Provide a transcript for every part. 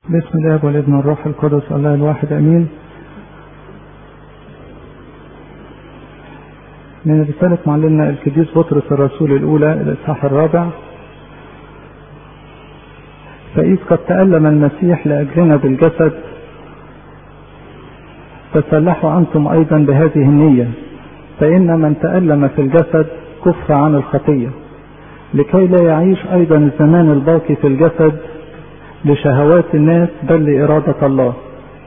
بسم الله والابن الروح القدس الله الواحد امين من رسالة معلمنا القديس بطرس الرسول الأولى الإصحاح الرابع فإذ قد تألم المسيح لأجلنا بالجسد تسلحوا أنتم أيضا بهذه النية فإن من تألم في الجسد كف عن الخطية لكي لا يعيش أيضا الزمان الباقي في الجسد لشهوات الناس بل لإرادة الله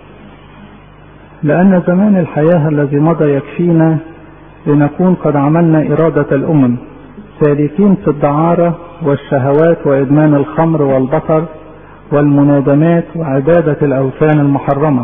لأن زمان الحياة الذي مضى يكفينا لنكون قد عملنا إرادة الأمم سالكين في الدعارة والشهوات وإدمان الخمر والبصر والمنادمات وعبادة الأوثان المحرمة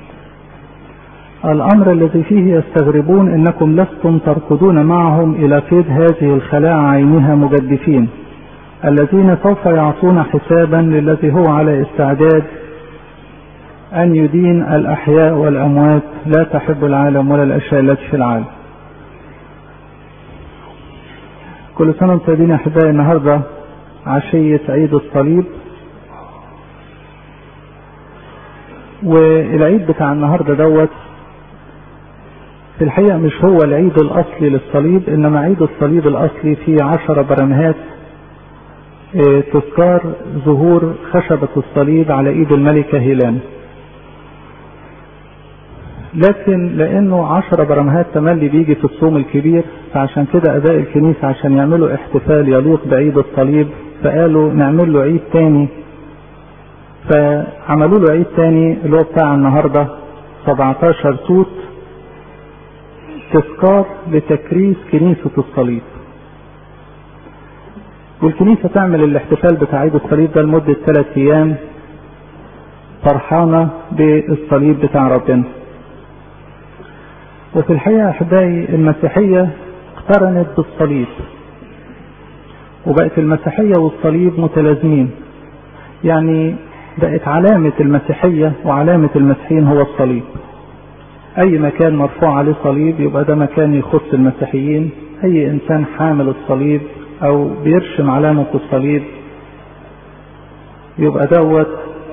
الأمر الذي فيه يستغربون أنكم لستم تركضون معهم إلى قيد هذه الخلاعة عينها مجدفين الذين سوف يعطون حسابا للذي هو على استعداد أن يدين الأحياء والأموات لا تحب العالم ولا الأشياء التي في العالم كل سنة وانتم طيبين يا أحبائي النهاردة عشية عيد الصليب والعيد بتاع النهاردة دوت في الحقيقة مش هو العيد الأصلي للصليب إنما عيد الصليب الأصلي فيه عشرة برمهات تذكار ظهور خشبة الصليب على ايد الملكة هيلان لكن لانه عشرة برمهات تملي بيجي في الصوم الكبير فعشان كده اباء الكنيسة عشان يعملوا احتفال يليق بعيد الصليب فقالوا نعمل له عيد تاني فعملوا له عيد تاني اللي هو بتاع النهاردة 17 توت تذكار لتكريس كنيسة الصليب والكنيسة تعمل الاحتفال بتاع عيد الصليب ده لمدة ثلاث أيام فرحانة بالصليب بتاع ربنا. وفي الحقيقة أحبائي المسيحية اقترنت بالصليب. وبقت المسيحية والصليب متلازمين. يعني بقت علامة المسيحية وعلامة المسيحيين هو الصليب. أي مكان مرفوع عليه صليب يبقى ده مكان يخص المسيحيين، أي إنسان حامل الصليب او بيرشم علامة الصليب يبقى دوت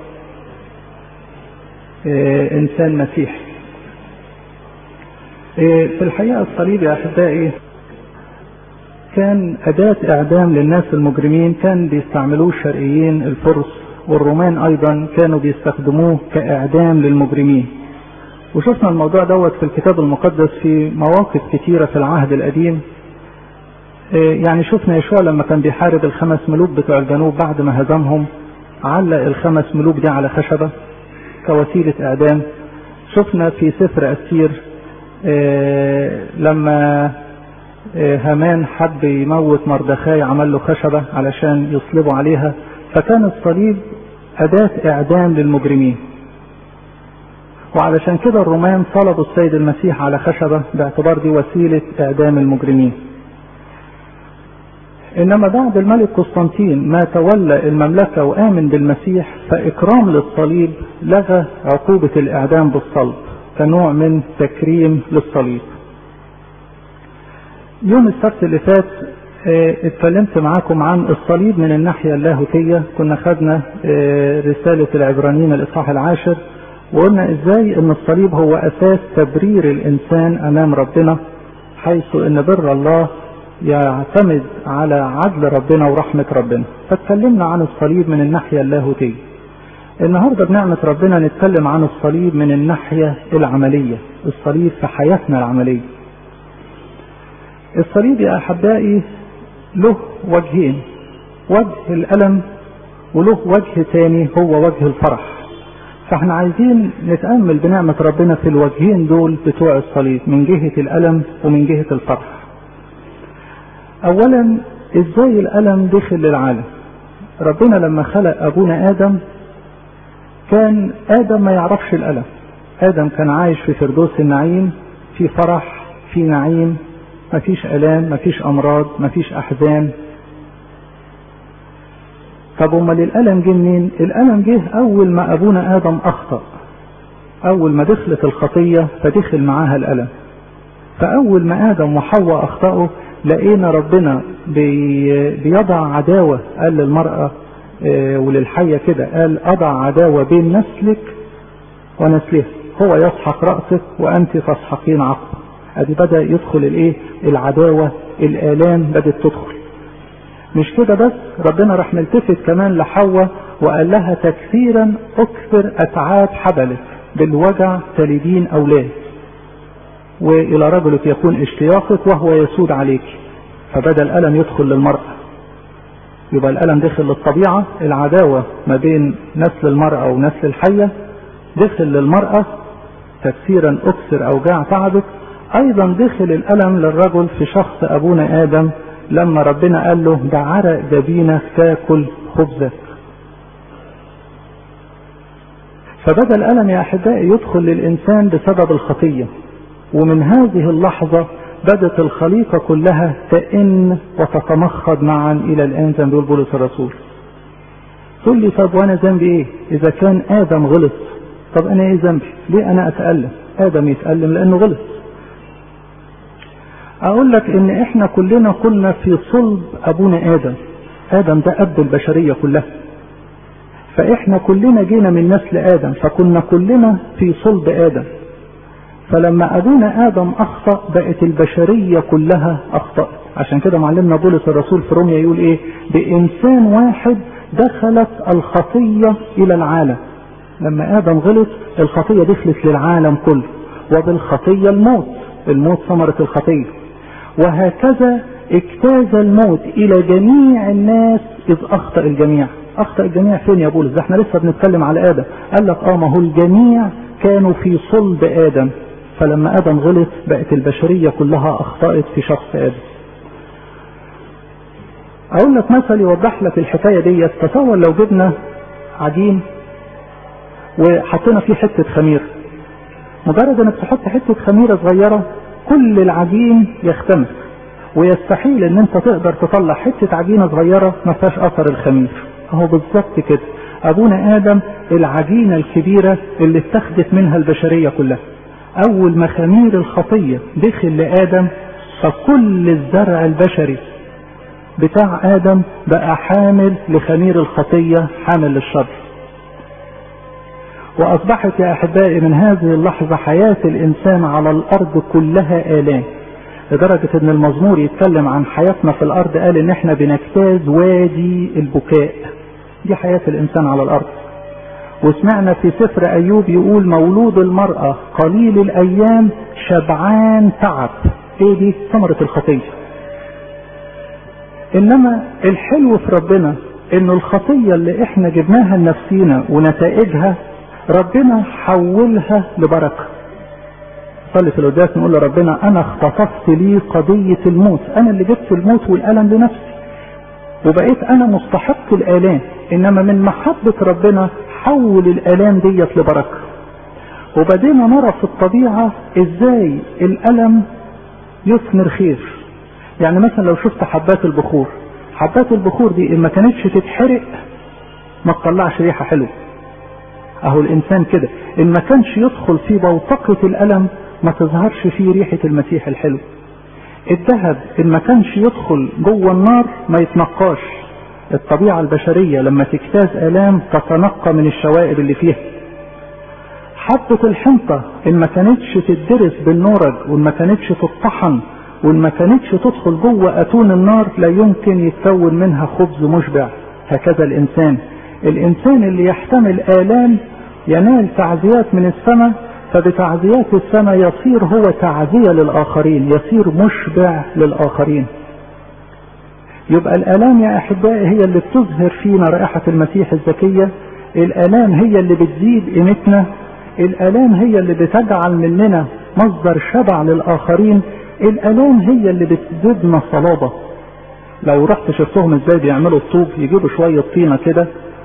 اه انسان مسيحي اه في الحقيقة الصليب يا احبائي كان اداة اعدام للناس المجرمين كان بيستعملوه الشرقيين الفرس والرومان ايضا كانوا بيستخدموه كاعدام للمجرمين وشفنا الموضوع دوت في الكتاب المقدس في مواقف كتيرة في العهد القديم يعني شفنا يشوع لما كان بيحارب الخمس ملوك بتوع الجنوب بعد ما هزمهم علق الخمس ملوك دي على خشبة كوسيلة إعدام شفنا في سفر أسير لما هامان حب يموت مردخاي عمل له خشبة علشان يصلبوا عليها فكان الصليب أداة إعدام للمجرمين وعلشان كده الرومان صلبوا السيد المسيح على خشبة باعتبار دي وسيلة إعدام المجرمين انما بعد الملك قسطنطين ما تولى المملكة وامن بالمسيح فاكرام للصليب لغى عقوبة الاعدام بالصلب كنوع من تكريم للصليب يوم السبت اللي فات اه اتكلمت معاكم عن الصليب من الناحية اللاهوتية كنا خدنا اه رسالة العبرانيين الاصحاح العاشر وقلنا ازاي ان الصليب هو اساس تبرير الانسان امام ربنا حيث ان بر الله يعتمد على عدل ربنا ورحمة ربنا فاتكلمنا عن الصليب من الناحية اللاهوتية النهاردة بنعمة ربنا نتكلم عن الصليب من الناحية العملية الصليب في حياتنا العملية الصليب يا أحبائي له وجهين وجه الألم وله وجه تاني هو وجه الفرح فاحنا عايزين نتأمل بنعمة ربنا في الوجهين دول بتوع الصليب من جهة الألم ومن جهة الفرح اولا ازاي الالم دخل للعالم ربنا لما خلق ابونا ادم كان ادم ما يعرفش الالم ادم كان عايش في فردوس النعيم في فرح في نعيم ما فيش الام ما فيش امراض ما فيش احزان طب امال الالم جه منين الالم جه اول ما ابونا ادم اخطا اول ما دخلت الخطيه فدخل معاها الالم فاول ما ادم وحواء اخطاوا لقينا ربنا بي بيضع عداوة قال للمرأة وللحية كده قال أضع عداوة بين نسلك ونسلها هو يسحق رأسك وأنت تسحقين عقب ادي بدأ يدخل الايه العداوة الآلام بدأت تدخل مش كده بس ربنا راح ملتفت كمان لحواء وقال لها تكثيرا اكثر اتعاب حبلك بالوجع تلدين اولاد والى رجلك يكون اشتياقك وهو يسود عليك فبدا الالم يدخل للمرأة يبقى الالم دخل للطبيعة العداوة ما بين نسل المرأة ونسل الحية دخل للمرأة تكثيرا اكثر اوجاع تعبك ايضا دخل الالم للرجل في شخص ابونا ادم لما ربنا قال له ده عرق جبينك تاكل خبزك فبدا الالم يا احبائي يدخل للانسان بسبب الخطيه ومن هذه اللحظه بدت الخليقه كلها تئن وتتمخض معا الى الان زي ما بيقول بولس الرسول تقول لي طب وانا ذنبي ايه اذا كان ادم غلط طب انا ايه ذنبي ليه انا اتالم ادم يتالم لانه غلط اقول لك ان احنا كلنا كنا في صلب ابونا ادم ادم ده اب البشرية كلها فاحنا كلنا جينا من نسل ادم فكنا كلنا في صلب ادم فلما ابونا ادم اخطأ بقت البشرية كلها اخطأت عشان كده معلمنا بولس الرسول في روميا يقول ايه بانسان واحد دخلت الخطية الى العالم لما ادم غلط الخطية دخلت للعالم كله وبالخطية الموت الموت ثمرة الخطية وهكذا اجتاز الموت الى جميع الناس اذ اخطأ الجميع اخطأ الجميع فين يا بولس ده احنا لسه بنتكلم على ادم قال لك اه ما هو الجميع كانوا في صلب ادم فلما ادم غلط بقت البشرية كلها اخطأت في شخص ادم اقول لك مثل يوضح لك الحكاية دي تصور لو جبنا عجين وحطينا فيه حتة خمير مجرد انك تحط حتة خميرة صغيرة كل العجين يختنق ويستحيل ان انت تقدر تطلع حتة عجينة صغيرة ما فيهاش اثر الخمير اهو بالظبط كده ابونا ادم العجينة الكبيرة اللي اتخذت منها البشرية كلها اول ما خمير الخطية دخل لادم فكل الزرع البشري بتاع ادم بقى حامل لخمير الخطية حامل للشر واصبحت يا احبائي من هذه اللحظة حياة الانسان على الارض كلها الام لدرجة ان المزمور يتكلم عن حياتنا في الارض قال ان احنا بنجتاز وادي البكاء دي حياة الانسان على الارض وسمعنا في سفر ايوب يقول مولود المرأة قليل الايام شبعان تعب ايه دي ثمرة الخطية انما الحلو في ربنا ان الخطية اللي احنا جبناها لنفسينا ونتائجها ربنا حولها لبركة صلي في القداس نقول لربنا انا اختطفت لي قضية الموت انا اللي جبت الموت والالم لنفسي وبقيت انا مستحق الالام انما من محبة ربنا حول الالام ديت لبركة وبدينا نرى في الطبيعة ازاي الالم يثمر خير يعني مثلا لو شفت حبات البخور حبات البخور دي ان ما كانتش تتحرق ما تطلعش ريحة حلوة اهو الانسان كده ان ما كانش يدخل في بوتقة الالم ما تظهرش فيه ريحة المسيح الحلو الذهب ان ما كانش يدخل جوه النار ما يتنقاش الطبيعة البشرية لما تجتاز الام تتنقى من الشوائب اللي فيها حبة الحنطة ان ما كانتش تدرس بالنورج وان ما كانتش تطحن وان ما كانتش تدخل جوه اتون النار لا يمكن يتكون منها خبز مشبع هكذا الانسان الانسان اللي يحتمل الام ينال تعزيات من السماء فبتعزيات السماء يصير هو تعزية للآخرين يصير مشبع للآخرين يبقى الآلام يا أحبائي هي اللي بتظهر فينا رائحة المسيح الزكية الآلام هي اللي بتزيد قيمتنا الآلام هي اللي بتجعل مننا مصدر شبع للآخرين الآلام هي اللي بتزيدنا صلابة لو رحت شفتهم ازاي بيعملوا الطوب يجيبوا شوية طينة كده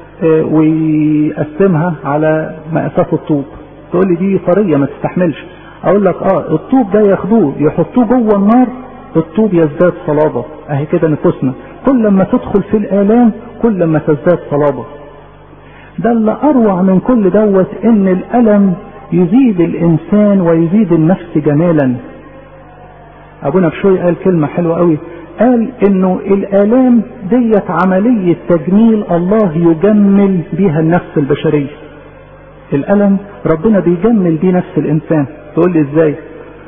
ويقسمها على مقاسات الطوب تقول لي دي طرية ما تستحملش اقول لك اه الطوب ده ياخدوه يحطوه جوه النار الطوب يزداد صلابة اهي كده نفوسنا كل ما تدخل في الالام كل ما تزداد صلابة ده اللي اروع من كل دوت ان الالم يزيد الانسان ويزيد النفس جمالا ابونا بشوي قال كلمة حلوة قوي قال انه الالام ديت عملية تجميل الله يجمل بيها النفس البشرية الالم ربنا بيجمل بيه نفس الانسان تقول لي ازاي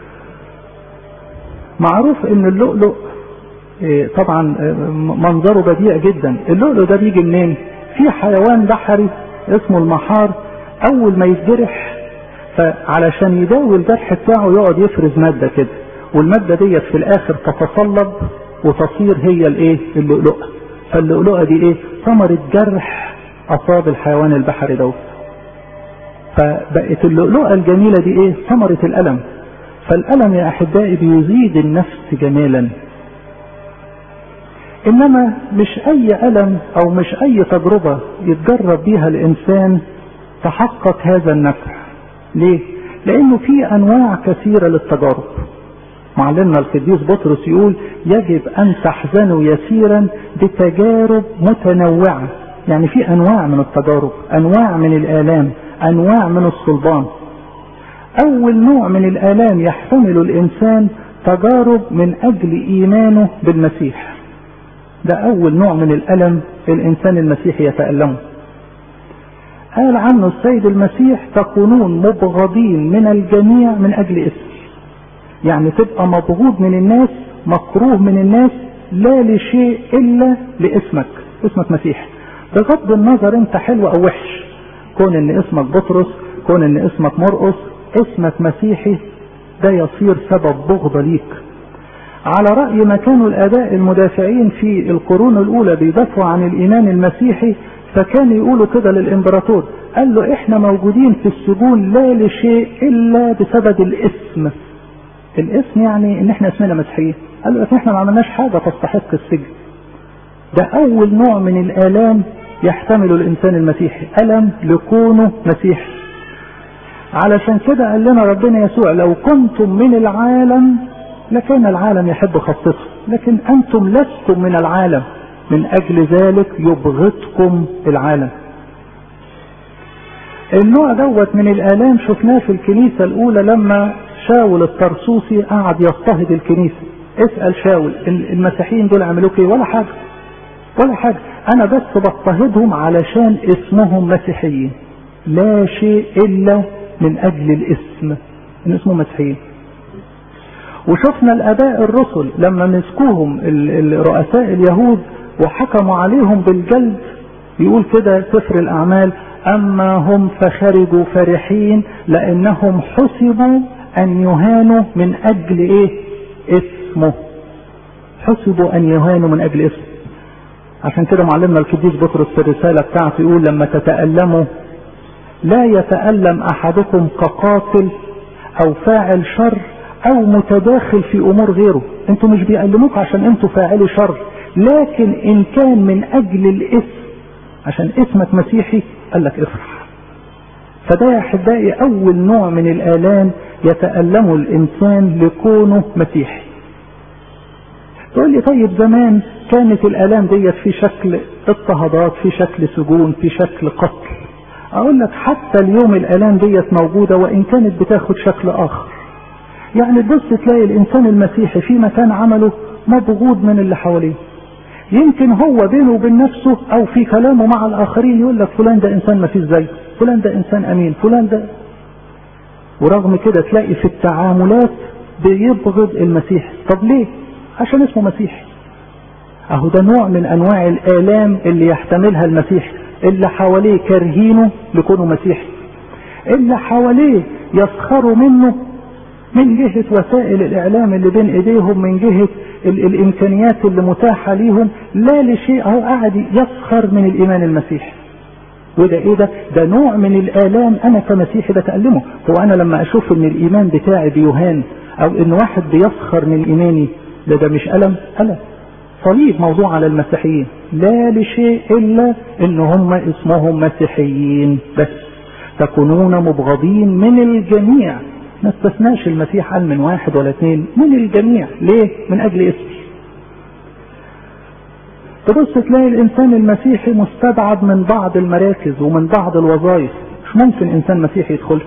معروف ان اللؤلؤ طبعا منظره بديع جدا اللؤلؤ ده بيجي منين في حيوان بحري اسمه المحار اول ما يتجرح فعلشان يداوي الجرح بتاعه يقعد يفرز مادة كده والمادة ديت في الاخر تتصلب وتصير هي الايه اللؤلؤة فاللؤلؤة دي ايه ثمرة جرح اصاب الحيوان البحري دوت فبقت اللؤلؤة الجميلة دي ايه ثمرة الالم فالالم يا احبائي بيزيد النفس جمالا انما مش اي الم او مش اي تجربة يتجرب بيها الانسان تحقق هذا النفع ليه لانه في انواع كثيرة للتجارب معلمنا القديس بطرس يقول يجب ان تحزنوا يسيرا بتجارب متنوعة يعني في انواع من التجارب انواع من الالام انواع من الصلبان اول نوع من الالام يحتمل الانسان تجارب من اجل ايمانه بالمسيح ده اول نوع من الالم الانسان المسيحي يتألمه قال عنه السيد المسيح تكونون مبغضين من الجميع من اجل اسمي يعني تبقى مبغوض من الناس مكروه من الناس لا لشيء الا لاسمك اسمك مسيح بغض النظر انت حلو او وحش كون ان اسمك بطرس كون ان اسمك مرقس اسمك مسيحي ده يصير سبب بغضة ليك على رأي ما كانوا الآباء المدافعين في القرون الأولى بيدافعوا عن الإيمان المسيحي فكان يقولوا كده للإمبراطور قال له إحنا موجودين في السجون لا لشيء إلا بسبب الاسم الاسم يعني إن إحنا اسمنا مسيحيين قال له لكن إحنا ما عملناش حاجة تستحق السجن ده أول نوع من الآلام يحتمل الإنسان المسيحي ألم لكونه مسيحي علشان كده قال لنا ربنا يسوع لو كنتم من العالم لكان العالم يحب خصصه لكن أنتم لستم من العالم من أجل ذلك يبغضكم العالم النوع دوت من الآلام شفناه في الكنيسة الأولى لما شاول الطرسوسي قعد يضطهد الكنيسة اسأل شاول المسيحيين دول عملوا ايه ولا حاجة ولا حاجة أنا بس بضطهدهم علشان اسمهم مسيحيين لا شيء إلا من أجل الاسم إن اسمهم مسيحيين وشفنا الاباء الرسل لما مسكوهم رؤساء اليهود وحكموا عليهم بالجلد يقول كده سفر الاعمال اما هم فخرجوا فرحين لانهم حسبوا ان يهانوا من اجل ايه اسمه حسبوا ان يهانوا من اجل اسمه عشان كده معلمنا القديس بطرس في الرساله بتاعته يقول لما تتالموا لا يتالم احدكم كقاتل او فاعل شر او متداخل في امور غيره انتوا مش بيألموك عشان انتوا فاعلي شر لكن ان كان من اجل الاسم عشان اسمك مسيحي قال لك افرح فده يا احبائي اول نوع من الالام يتألمه الانسان لكونه مسيحي تقول لي طيب زمان كانت الالام ديت في شكل اضطهادات في شكل سجون في شكل قتل اقول لك حتى اليوم الالام ديت موجودة وان كانت بتاخد شكل اخر يعني تبص تلاقي الانسان المسيحي في مكان عمله مبغوض من اللي حواليه يمكن هو بينه وبين نفسه او في كلامه مع الاخرين يقول لك فلان ده انسان ما فيش زيه فلان ده انسان امين فلان ده ورغم كده تلاقي في التعاملات بيبغض المسيح طب ليه عشان اسمه مسيحي اهو ده نوع من انواع الالام اللي يحتملها المسيح اللي حواليه كارهينه لكونه مسيحي اللي حواليه يسخروا منه من جهة وسائل الإعلام اللي بين إيديهم من جهة ال الإمكانيات اللي متاحة ليهم لا لشيء هو قاعد يسخر من الإيمان المسيحي وده إيه ده؟ ده نوع من الآلام أنا كمسيحي بتألمه هو أنا لما أشوف إن الإيمان بتاعي بيهان أو إن واحد بيسخر من إيماني ده ده مش ألم ألم صليب موضوع على المسيحيين لا لشيء إلا إن هم اسمهم مسيحيين بس تكونون مبغضين من الجميع ما استثناش المسيح قال من واحد ولا اثنين من الجميع ليه من اجل اسمي تبص تلاقي الانسان المسيحي مستبعد من بعض المراكز ومن بعض الوظائف مش ممكن انسان مسيحي يدخل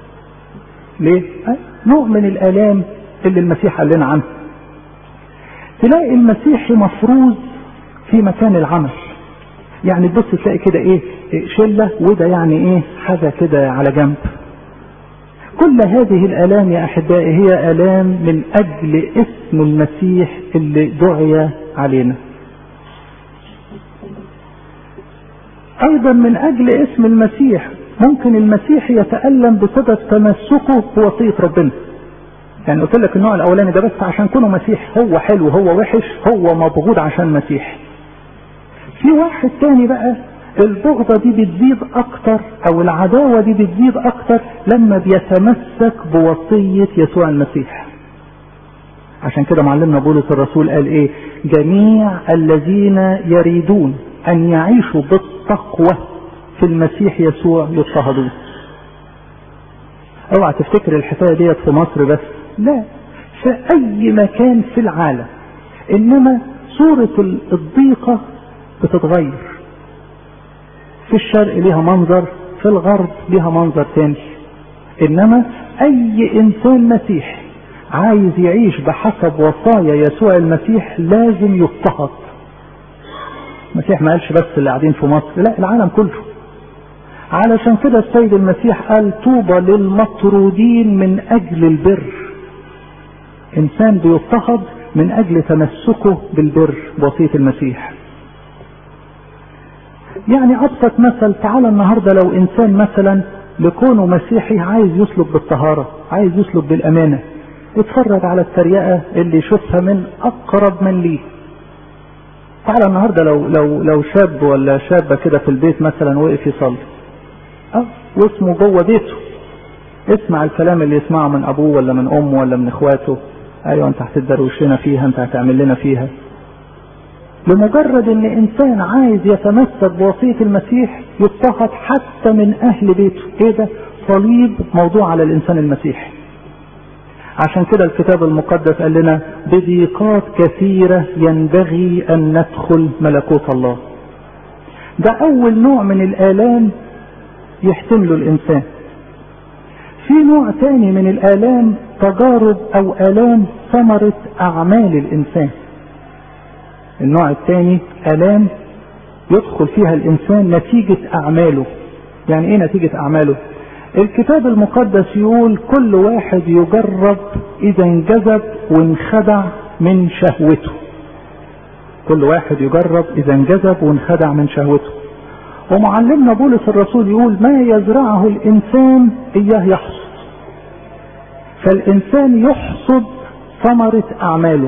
ليه نوع من الالام اللي المسيح قال لنا عنه تلاقي المسيحي مفروض في مكان العمل يعني تبص تلاقي كده ايه شلة وده يعني ايه حاجة كده على جنب كل هذه الالام يا احبائي هي الام من اجل اسم المسيح اللي دعي علينا ايضا من اجل اسم المسيح ممكن المسيح يتألم بسبب تمسكه بوصية ربنا يعني قلت لك النوع الاولاني ده بس عشان كونه مسيح هو حلو هو وحش هو مبغوض عشان مسيح في واحد تاني بقى البغضة دي بتزيد اكتر او العداوة دي بتزيد اكتر لما بيتمسك بوصية يسوع المسيح عشان كده معلمنا بولس الرسول قال ايه جميع الذين يريدون ان يعيشوا بالتقوى في المسيح يسوع يضطهدون اوعى تفتكر الحكايه ديت في مصر بس لا في اي مكان في العالم انما صورة الضيقة بتتغير في الشرق ليها منظر في الغرب ليها منظر تاني انما اي انسان مسيحي عايز يعيش بحسب وصايا يسوع المسيح لازم يضطهد المسيح ما قالش بس اللي قاعدين في مصر لا العالم كله علشان كده السيد المسيح قال طوبى للمطرودين من اجل البر انسان بيضطهد من اجل تمسكه بالبر بوصية المسيح يعني ابسط مثل تعالى النهاردة لو انسان مثلا لكونه مسيحي عايز يسلك بالطهارة عايز يسلك بالامانة اتفرج على التريقة اللي يشوفها من اقرب من ليه تعالى النهاردة لو لو لو شاب ولا شابة كده في البيت مثلا وقف يصلي اه واسمه جوه بيته اسمع الكلام اللي يسمعه من ابوه ولا من امه ولا من اخواته ايوه انت هتدروش لنا فيها انت هتعمل لنا فيها لمجرد ان انسان عايز يتمسك بوصية المسيح يضطهد حتى من اهل بيته ايه ده صليب موضوع على الانسان المسيحي عشان كده الكتاب المقدس قال لنا بضيقات كثيرة ينبغي ان ندخل ملكوت الله ده اول نوع من الالام يحتمله الانسان في نوع تاني من الالام تجارب او الام ثمرة اعمال الانسان النوع الثاني الام يدخل فيها الانسان نتيجة اعماله يعني ايه نتيجة اعماله الكتاب المقدس يقول كل واحد يجرب اذا انجذب وانخدع من شهوته كل واحد يجرب اذا انجذب وانخدع من شهوته ومعلمنا بولس الرسول يقول ما يزرعه الانسان اياه يحصد فالانسان يحصد ثمرة اعماله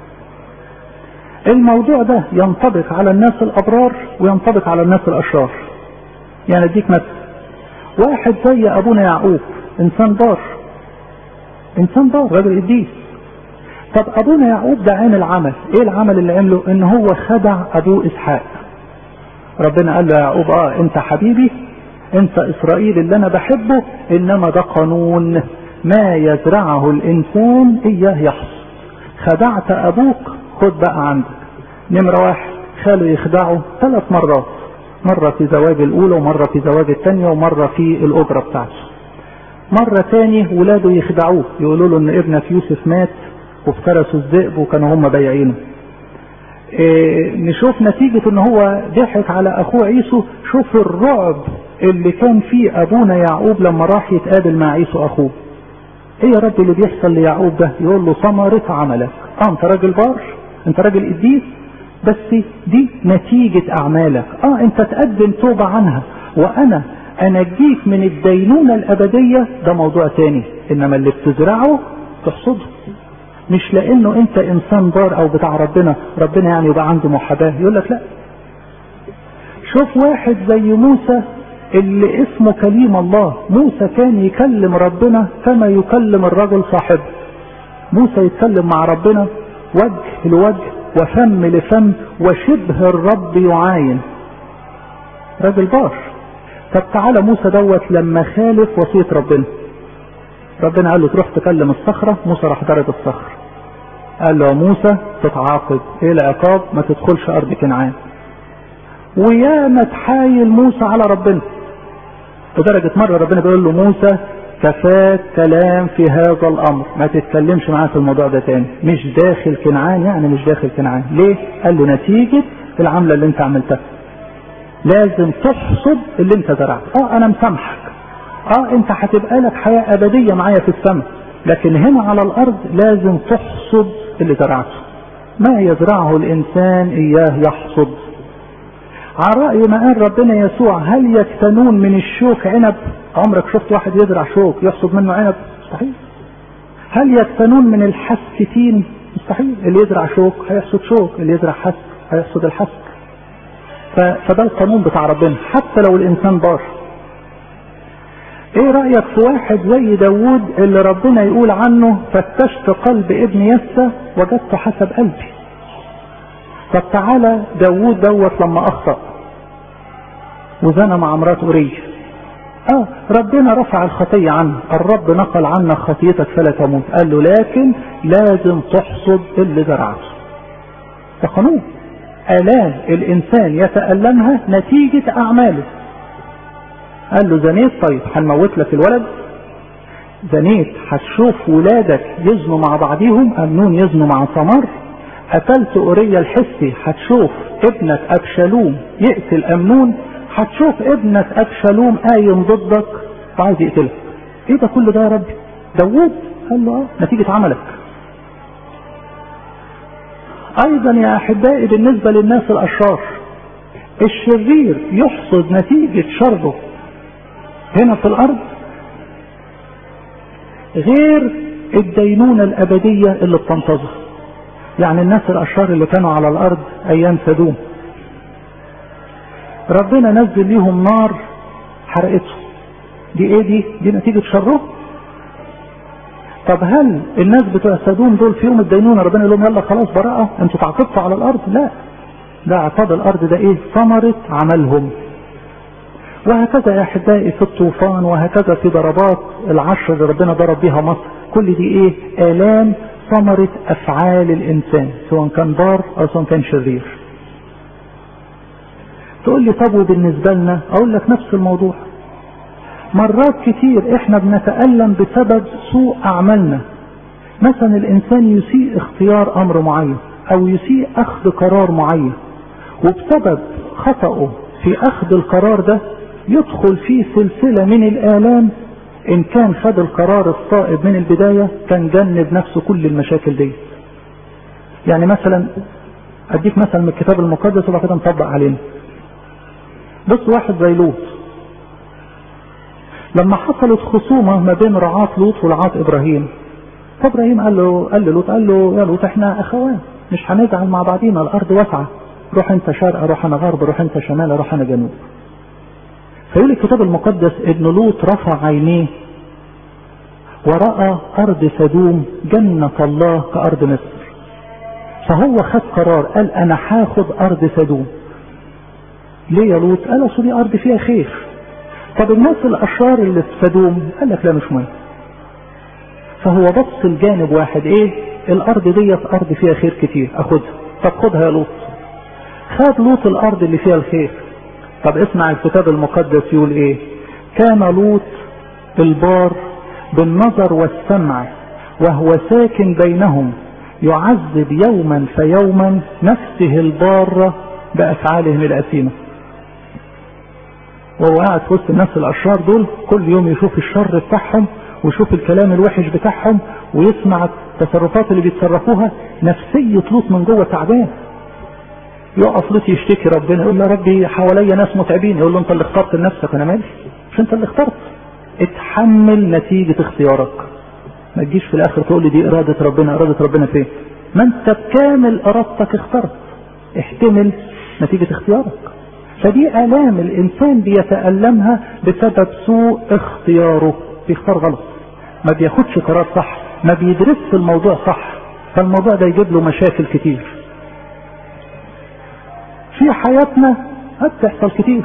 الموضوع ده ينطبق على الناس الابرار وينطبق على الناس الاشرار يعني اديك مثل واحد زي ابونا يعقوب انسان بار انسان بار راجل قديس طب ابونا يعقوب ده عامل عمل ايه العمل اللي عمله ان هو خدع ابوه اسحاق ربنا قال له يا يعقوب اه انت حبيبي انت اسرائيل اللي انا بحبه انما ده قانون ما يزرعه الانسان اياه يحصد خدعت ابوك خد بقى عندك نمرة واحد خاله يخدعه ثلاث مرات مرة في زواج الأولى ومرة في زواج الثانية ومرة في الأجرة بتاعته مرة تاني ولاده يخدعوه يقولوا له إن ابنك يوسف مات وافترسوا الذئب وكانوا هم بايعينه إيه نشوف نتيجة ان هو ضحك على اخوه عيسو شوف الرعب اللي كان فيه ابونا يعقوب لما راح يتقابل مع عيسو اخوه ايه يا رب اللي بيحصل ليعقوب ده يقول له ثمرة عملك اه انت راجل بار انت راجل قديس بس دي نتيجة اعمالك اه انت تقدم توبة عنها وانا انجيك من الدينونة الابدية ده موضوع تاني انما اللي بتزرعه تحصده مش لانه انت انسان بار او بتاع ربنا ربنا يعني يبقى عنده محاباه يقول لك لا شوف واحد زي موسى اللي اسمه كليم الله موسى كان يكلم ربنا كما يكلم الرجل صاحبه موسى يتكلم مع ربنا وجه لوجه وفم لفم وشبه الرب يعاين راجل بار طب تعالى موسى دوت لما خالف وصية ربنا ربنا قال له تروح تكلم الصخرة موسى راح ضرب الصخرة قال له يا موسى تتعاقب ايه العقاب ما تدخلش ارض كنعان ويا ما تحايل موسى على ربنا لدرجة مرة ربنا بيقول له موسى كفاك كلام في هذا الامر ما تتكلمش معاه في الموضوع ده تاني مش داخل كنعان يعني مش داخل كنعان ليه قال له نتيجة العملة اللي انت عملتها لازم تحصد اللي انت زرعته اه انا مسامحك اه انت هتبقى لك حياة ابدية معايا في السماء لكن هنا على الارض لازم تحصد اللي زرعته ما يزرعه الانسان اياه يحصد على رأي ما قال ربنا يسوع هل يكتنون من الشوك عنب عمرك شفت واحد يزرع شوك يحصد منه عنب مستحيل هل يكتنون من الحسك تين مستحيل اللي يزرع شوك هيحصد شوك اللي يزرع حسك هيحصد الحسك فده القانون بتاع ربنا حتى لو الانسان بار ايه رأيك في واحد زي داوود اللي ربنا يقول عنه فتشت قلب ابن يسى وجدت حسب قلبي طب تعالى داوود دوت لما اخطأ وزنى مع مرات اوريه اه ربنا رفع الخطية عنه الرب نقل عنك خطيتك فلا تموت قال له لكن لازم تحصد اللي زرعته ده قانون آلام الإنسان يتألمها نتيجة أعماله قال له زنيت طيب هنموت لك الولد زنيت هتشوف ولادك يزنوا مع بعضهم أمنون يزنوا مع ثمر قتلت أوريا الحسي هتشوف ابنك أبشالوم يقتل أمنون هتشوف ابنك أبشالوم قايم ضدك وعايز يقتلك ايه ده كل ده يا ربي داوود قال له اه نتيجة عملك ايضا يا احبائي بالنسبة للناس الاشرار الشرير يحصد نتيجة شره هنا في الارض غير الدينونة الابدية اللي بتنتظر يعني الناس الاشرار اللي كانوا على الارض ايام سدوم ربنا نزل ليهم نار حرقته دي ايه دي دي نتيجة شره طب هل الناس بتوع سدوم دول في يوم الدينونة ربنا يقول لهم يلا خلاص براءة انتوا تعاقبتوا على الارض لا ده عقاب الارض ده ايه ثمرة عملهم وهكذا يا احبائي في الطوفان وهكذا في ضربات العشر اللي ربنا ضرب بيها مصر كل دي ايه الام ثمرة افعال الانسان سواء كان بار او سواء كان شرير تقول لي طب وبالنسبة لنا اقول لك نفس الموضوع مرات كتير احنا بنتألم بسبب سوء اعمالنا مثلا الانسان يسيء اختيار امر معين او يسيء اخذ قرار معين وبسبب خطأه في اخذ القرار ده يدخل في سلسلة من الالام ان كان خد القرار الصائب من البداية كان جنب نفسه كل المشاكل دي يعني مثلا اديك مثلا من الكتاب المقدس وبعد كده نطبق علينا بص واحد زي لوط لما حصلت خصومة ما بين رعاة لوط ورعاة ابراهيم فابراهيم قال له قال لوط قال له يا لوط احنا اخوان مش هنزعل مع بعضينا الارض واسعة روح انت شرق روح انا غرب روح انت شمال روح انا جنوب فيقول الكتاب المقدس ان لوط رفع عينيه ورأى ارض سدوم جنة الله كارض مصر فهو خد قرار قال انا هاخد ارض سدوم ليه يا لوط قال اصل دي ارض فيها خير طب الناس الاشرار اللي في سدوم قال لك لا مش مهم فهو بص الجانب واحد ايه الارض ديت ارض فيها خير كتير اخدها طب خدها يا لوط خد لوط الارض اللي فيها الخير طب اسمع الكتاب المقدس يقول ايه كان لوط البار بالنظر والسمع وهو ساكن بينهم يعذب يوما فيوما نفسه البارة بأفعالهم الأثيمة وهو قاعد في وسط الناس الأشرار دول كل يوم يشوف الشر بتاعهم ويشوف الكلام الوحش بتاعهم ويسمع التصرفات اللي بيتصرفوها نفسية لوط من جوه تعبان يقف لوط يشتكي ربنا يقول له يا ربي حواليا ناس متعبين يقول له انت اللي اخترت لنفسك انا مالي مش انت اللي اخترت اتحمل نتيجة اختيارك ما تجيش في الاخر تقول لي دي ارادة ربنا ارادة ربنا فين ما انت بكامل ارادتك اخترت احتمل نتيجة اختيارك فدي الام الانسان بيتألمها بسبب سوء اختياره بيختار غلط ما بياخدش قرار صح ما بيدرسش الموضوع صح فالموضوع ده يجيب له مشاكل كتير في حياتنا بتحصل كتير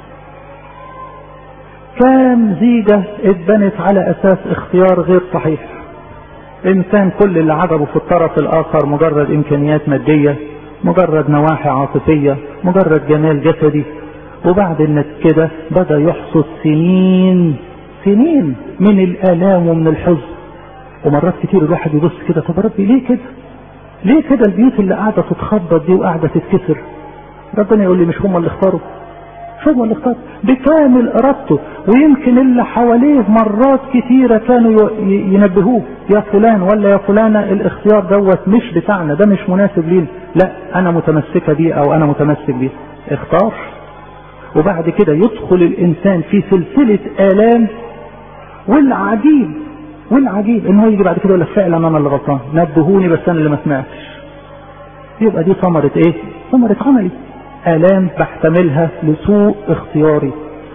كام زيجة اتبنت على اساس اختيار غير صحيح انسان كل اللي عجبه في الطرف الاخر مجرد امكانيات مادية مجرد نواحي عاطفية مجرد جمال جسدي وبعد النت كده بدأ يحصد سنين سنين من الآلام ومن الحزن ومرات كتير الواحد يبص كده طب ربي ليه كده ليه كده البيوت اللي قاعدة تتخبط دي وقاعدة تتكسر ربنا يقول لي مش هم اللي اختاروا مش هم اللي اختاروا بكامل ارادته ويمكن اللي حواليه مرات كتيرة كانوا ينبهوه يا فلان ولا يا فلانة الاختيار دوت مش بتاعنا ده مش مناسب لينا لا انا متمسكة بيه او انا متمسك بيه اختار وبعد كده يدخل الانسان في سلسلة الام والعجيب والعجيب ان هو يجي بعد كده يقول لك فعلا انا اللي غلطان نبهوني بس انا اللي ما سمعتش يبقى دي ثمرة ايه ثمرة عملي الام بحتملها لسوء اختياري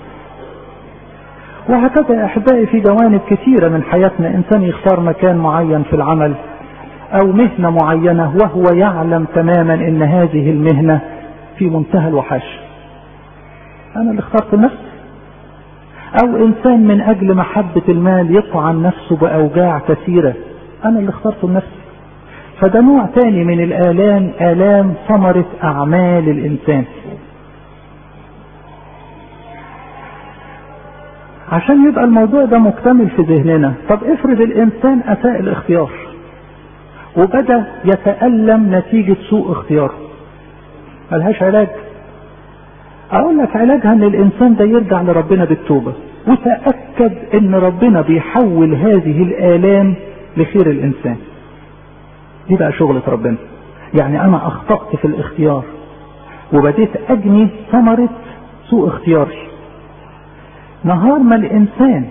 وهكذا يا احبائي في جوانب كثيرة من حياتنا انسان يختار مكان معين في العمل او مهنة معينة وهو يعلم تماما ان هذه المهنة في منتهى الوحش انا اللي اخترت نفسي او انسان من اجل محبة المال يطعن نفسه باوجاع كثيرة انا اللي اخترته لنفسي فده نوع تاني من الالام الام ثمرة اعمال الانسان عشان يبقى الموضوع ده مكتمل في ذهننا طب افرض الانسان اساء الاختيار وبدا يتألم نتيجة سوء اختياره ملهاش علاج اقول لك علاجها ان الانسان ده يرجع لربنا بالتوبة وتأكد ان ربنا بيحول هذه الالام لخير الانسان دي بقى شغلة ربنا يعني انا اخطأت في الاختيار وبديت اجني ثمرة سوء اختياري نهار ما الانسان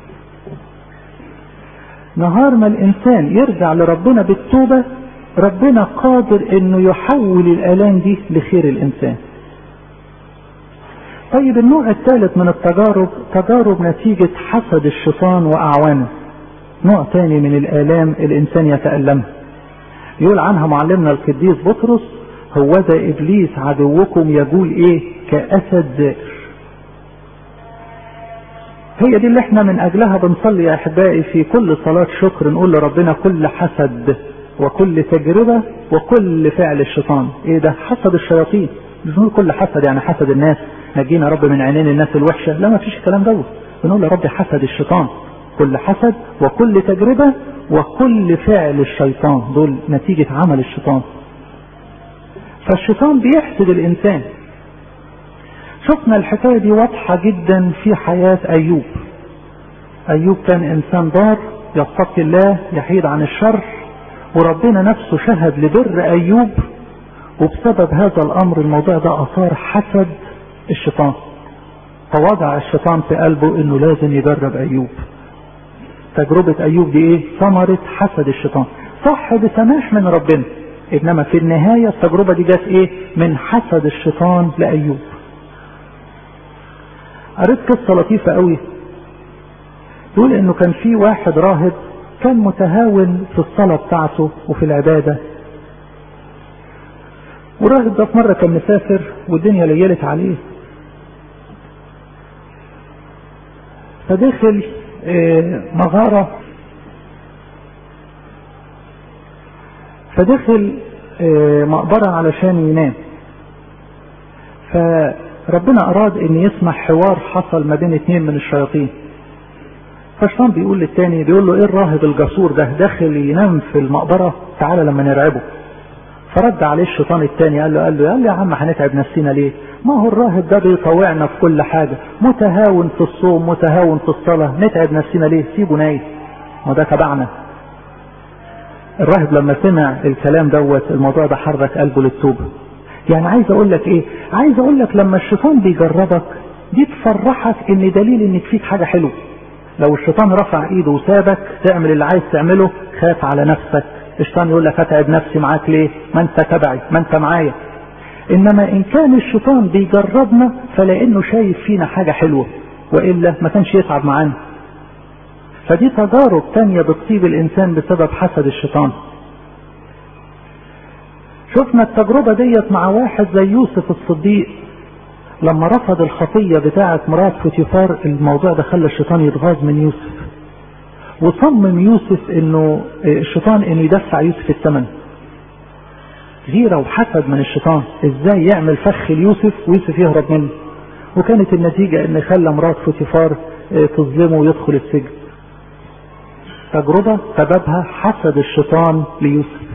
نهار ما الانسان يرجع لربنا بالتوبة ربنا قادر انه يحول الالام دي لخير الانسان طيب النوع الثالث من التجارب تجارب نتيجة حسد الشيطان واعوانه نوع تاني من الالام الانسان يتألمها يقول عنها معلمنا القديس بطرس هو ذا ابليس عدوكم يقول ايه كاسد زائر هي دي اللي احنا من اجلها بنصلي يا احبائي في كل صلاة شكر نقول لربنا كل حسد وكل تجربة وكل فعل الشيطان ايه ده حسد الشياطين مش بنقول كل حسد يعني حسد الناس نجينا رب من عينين الناس الوحشة لا ما فيش الكلام دوت بنقول يا رب حسد الشيطان كل حسد وكل تجربة وكل فعل الشيطان دول نتيجة عمل الشيطان فالشيطان بيحسد الانسان شفنا الحكاية دي واضحة جدا في حياة ايوب ايوب كان انسان بار يتقي الله يحيد عن الشر وربنا نفسه شهد لبر ايوب وبسبب هذا الامر الموضوع ده اثار حسد الشيطان فوضع الشيطان في قلبه انه لازم يجرب ايوب تجربة ايوب دي ايه ثمرة حسد الشيطان صح بسماح من ربنا انما في النهاية التجربة دي جت ايه من حسد الشيطان لايوب قريت قصة لطيفة قوي تقول انه كان في واحد راهب كان متهاون في الصلاة بتاعته وفي العبادة والراهب ده في مرة كان مسافر والدنيا ليلت عليه فدخل مغارة فدخل مقبرة علشان ينام فربنا أراد أن يسمع حوار حصل ما بين اتنين من الشياطين فالشيطان بيقول للتاني بيقول له ايه الراهب الجسور ده داخل ينام في المقبرة تعالى لما نرعبه فرد عليه الشيطان التاني قال له قال له قال له يا عم هنتعب نفسنا ليه ما هو الراهب ده بيطوعنا في كل حاجة متهاون في الصوم متهاون في الصلاة نتعب نفسنا ليه سيبه نايم ما ده تبعنا الراهب لما سمع الكلام دوت الموضوع ده حرك قلبه للتوبة يعني عايز اقول لك ايه عايز اقول لك لما الشيطان بيجربك دي تفرحك ان دليل انك فيك حاجة حلوة لو الشيطان رفع ايده وسابك تعمل اللي عايز تعمله خاف على نفسك الشيطان يقول لك اتعب نفسي معاك ليه ما انت تبعي ما انت معايا انما ان كان الشيطان بيجربنا فلانه شايف فينا حاجة حلوة والا ما كانش يتعب معانا فدي تجارب تانية بتصيب الانسان بسبب حسد الشيطان شفنا التجربة ديت مع واحد زي يوسف الصديق لما رفض الخطية بتاعة مرات فوتيفار الموضوع ده خلى الشيطان يتغاظ من يوسف وصمم يوسف انه الشيطان انه يدفع يوسف الثمن غيرة وحسد من الشيطان ازاي يعمل فخ ليوسف ويوسف يهرب منه وكانت النتيجة ان خلى مرات فوتيفار تظلمه ويدخل السجن تجربة سببها حسد الشيطان ليوسف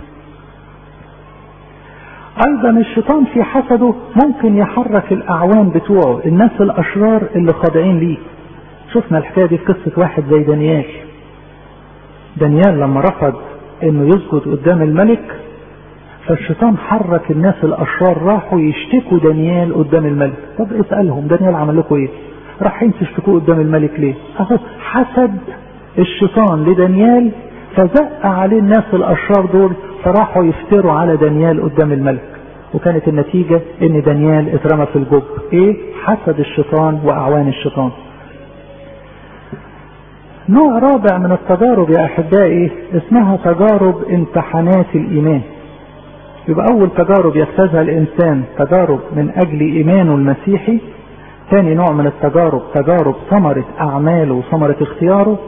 ايضا الشيطان في حسده ممكن يحرك الاعوان بتوعه الناس الاشرار اللي خاضعين ليه شفنا الحكايه دي في قصه واحد زي دانيال دانيال لما رفض انه يسجد قدام الملك فالشيطان حرك الناس الاشرار راحوا يشتكوا دانيال قدام الملك طب اسالهم دانيال عمل لكم ايه رايحين تشتكوه قدام الملك ليه اهو حسد الشيطان لدانيال فزق عليه الناس الاشرار دول فراحوا يفتروا على دانيال قدام الملك وكانت النتيجة ان دانيال اترمى في الجب ايه حسد الشيطان واعوان الشيطان نوع رابع من التجارب يا احبائي اسمها تجارب امتحانات الايمان يبقى اول تجارب يجتازها الانسان تجارب من اجل ايمانه المسيحي ثاني نوع من التجارب تجارب ثمرة اعماله وثمرة اختياره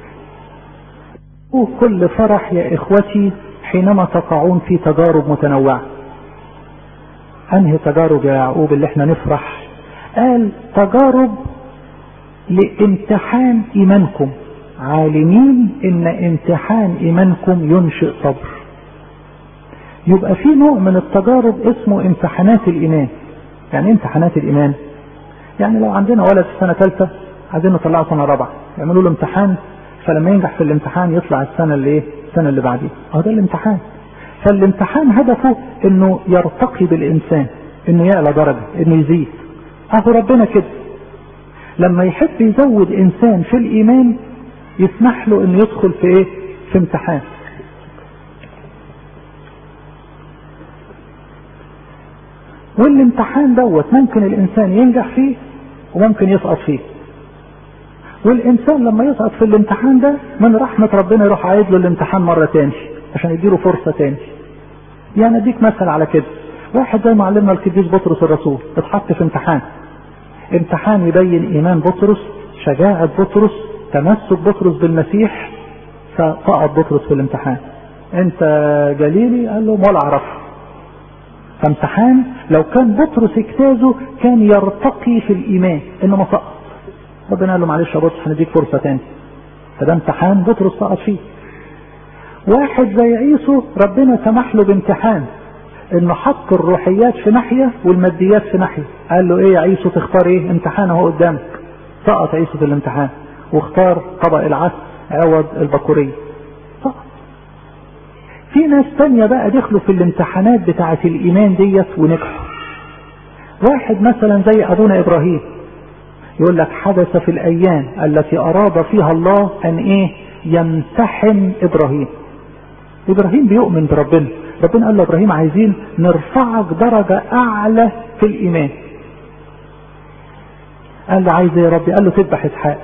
كل فرح يا اخوتي حينما تقعون في تجارب متنوعة انهي تجارب يا يعقوب اللي احنا نفرح قال تجارب لامتحان ايمانكم عالمين ان امتحان ايمانكم ينشئ صبر يبقى في نوع من التجارب اسمه امتحانات الايمان يعني ايه امتحانات الايمان يعني لو عندنا ولد في سنه ثالثه عايزين نطلعه سنه رابعه يعملوا له امتحان فلما ينجح في الامتحان يطلع السنه اللي ايه السنه اللي بعديه اهو ده الامتحان فالامتحان هدفه انه يرتقي بالانسان انه يعلى درجه انه يزيد اهو ربنا كده لما يحب يزود انسان في الايمان يسمح له انه يدخل في ايه في امتحان والامتحان دوت ممكن الانسان ينجح فيه وممكن يسقط فيه والانسان لما يسقط في الامتحان ده من رحمة ربنا يروح عايد له الامتحان مرة تاني عشان يديله فرصة تاني يعني اديك مثل على كده واحد زي ما علمنا القديس بطرس الرسول اتحط في امتحان امتحان يبين ايمان بطرس شجاعة بطرس تمسك بطرس بالمسيح فسقط بطرس في الامتحان انت جليلي قال له ولا اعرفه فامتحان لو كان بطرس اجتازه كان يرتقي في الايمان انما سقط ربنا قال له معلش يا بطرس هنديك فرصه تاني فده امتحان بطرس سقط فيه واحد زي عيسو ربنا سمح له بامتحان انه حط الروحيات في ناحيه والماديات في ناحيه قال له ايه يا عيسو تختار ايه امتحان اهو قدامك سقط عيسو في الامتحان واختار طبق العسل عوض البكوريه سقط في ناس تانية بقى دخلوا في الامتحانات بتاعة الإيمان ديت ونجحوا. واحد مثلا زي أبونا إبراهيم يقول لك حدث في الأيام التي أراد فيها الله أن إيه؟ يمتحن إبراهيم. إبراهيم بيؤمن بربنا، ربنا قال له إبراهيم عايزين نرفعك درجة أعلى في الإيمان. قال له عايز إيه يا ربي؟ قال له تذبح إسحاق.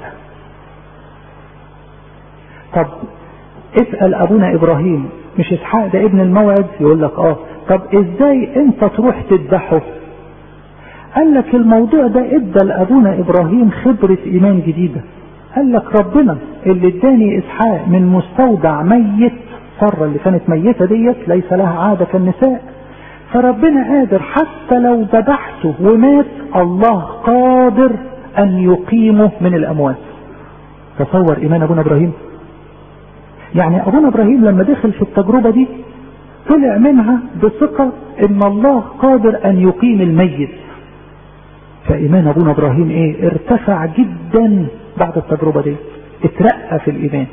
طب اسأل أبونا إبراهيم مش اسحاق ده ابن الموعد يقول لك اه طب ازاي انت تروح تذبحه قال لك الموضوع ده ادى لابونا ابراهيم خبرة ايمان جديدة قال لك ربنا اللي اداني اسحاق من مستودع ميت سارة اللي كانت ميتة ديت ليس لها عادة كالنساء فربنا قادر حتى لو ذبحته ومات الله قادر ان يقيمه من الاموات تصور ايمان ابونا ابراهيم يعني ابونا ابراهيم لما دخل في التجربه دي طلع منها بثقه ان الله قادر ان يقيم الميت فايمان ابونا ابراهيم ايه ارتفع جدا بعد التجربه دي اترقى في الايمان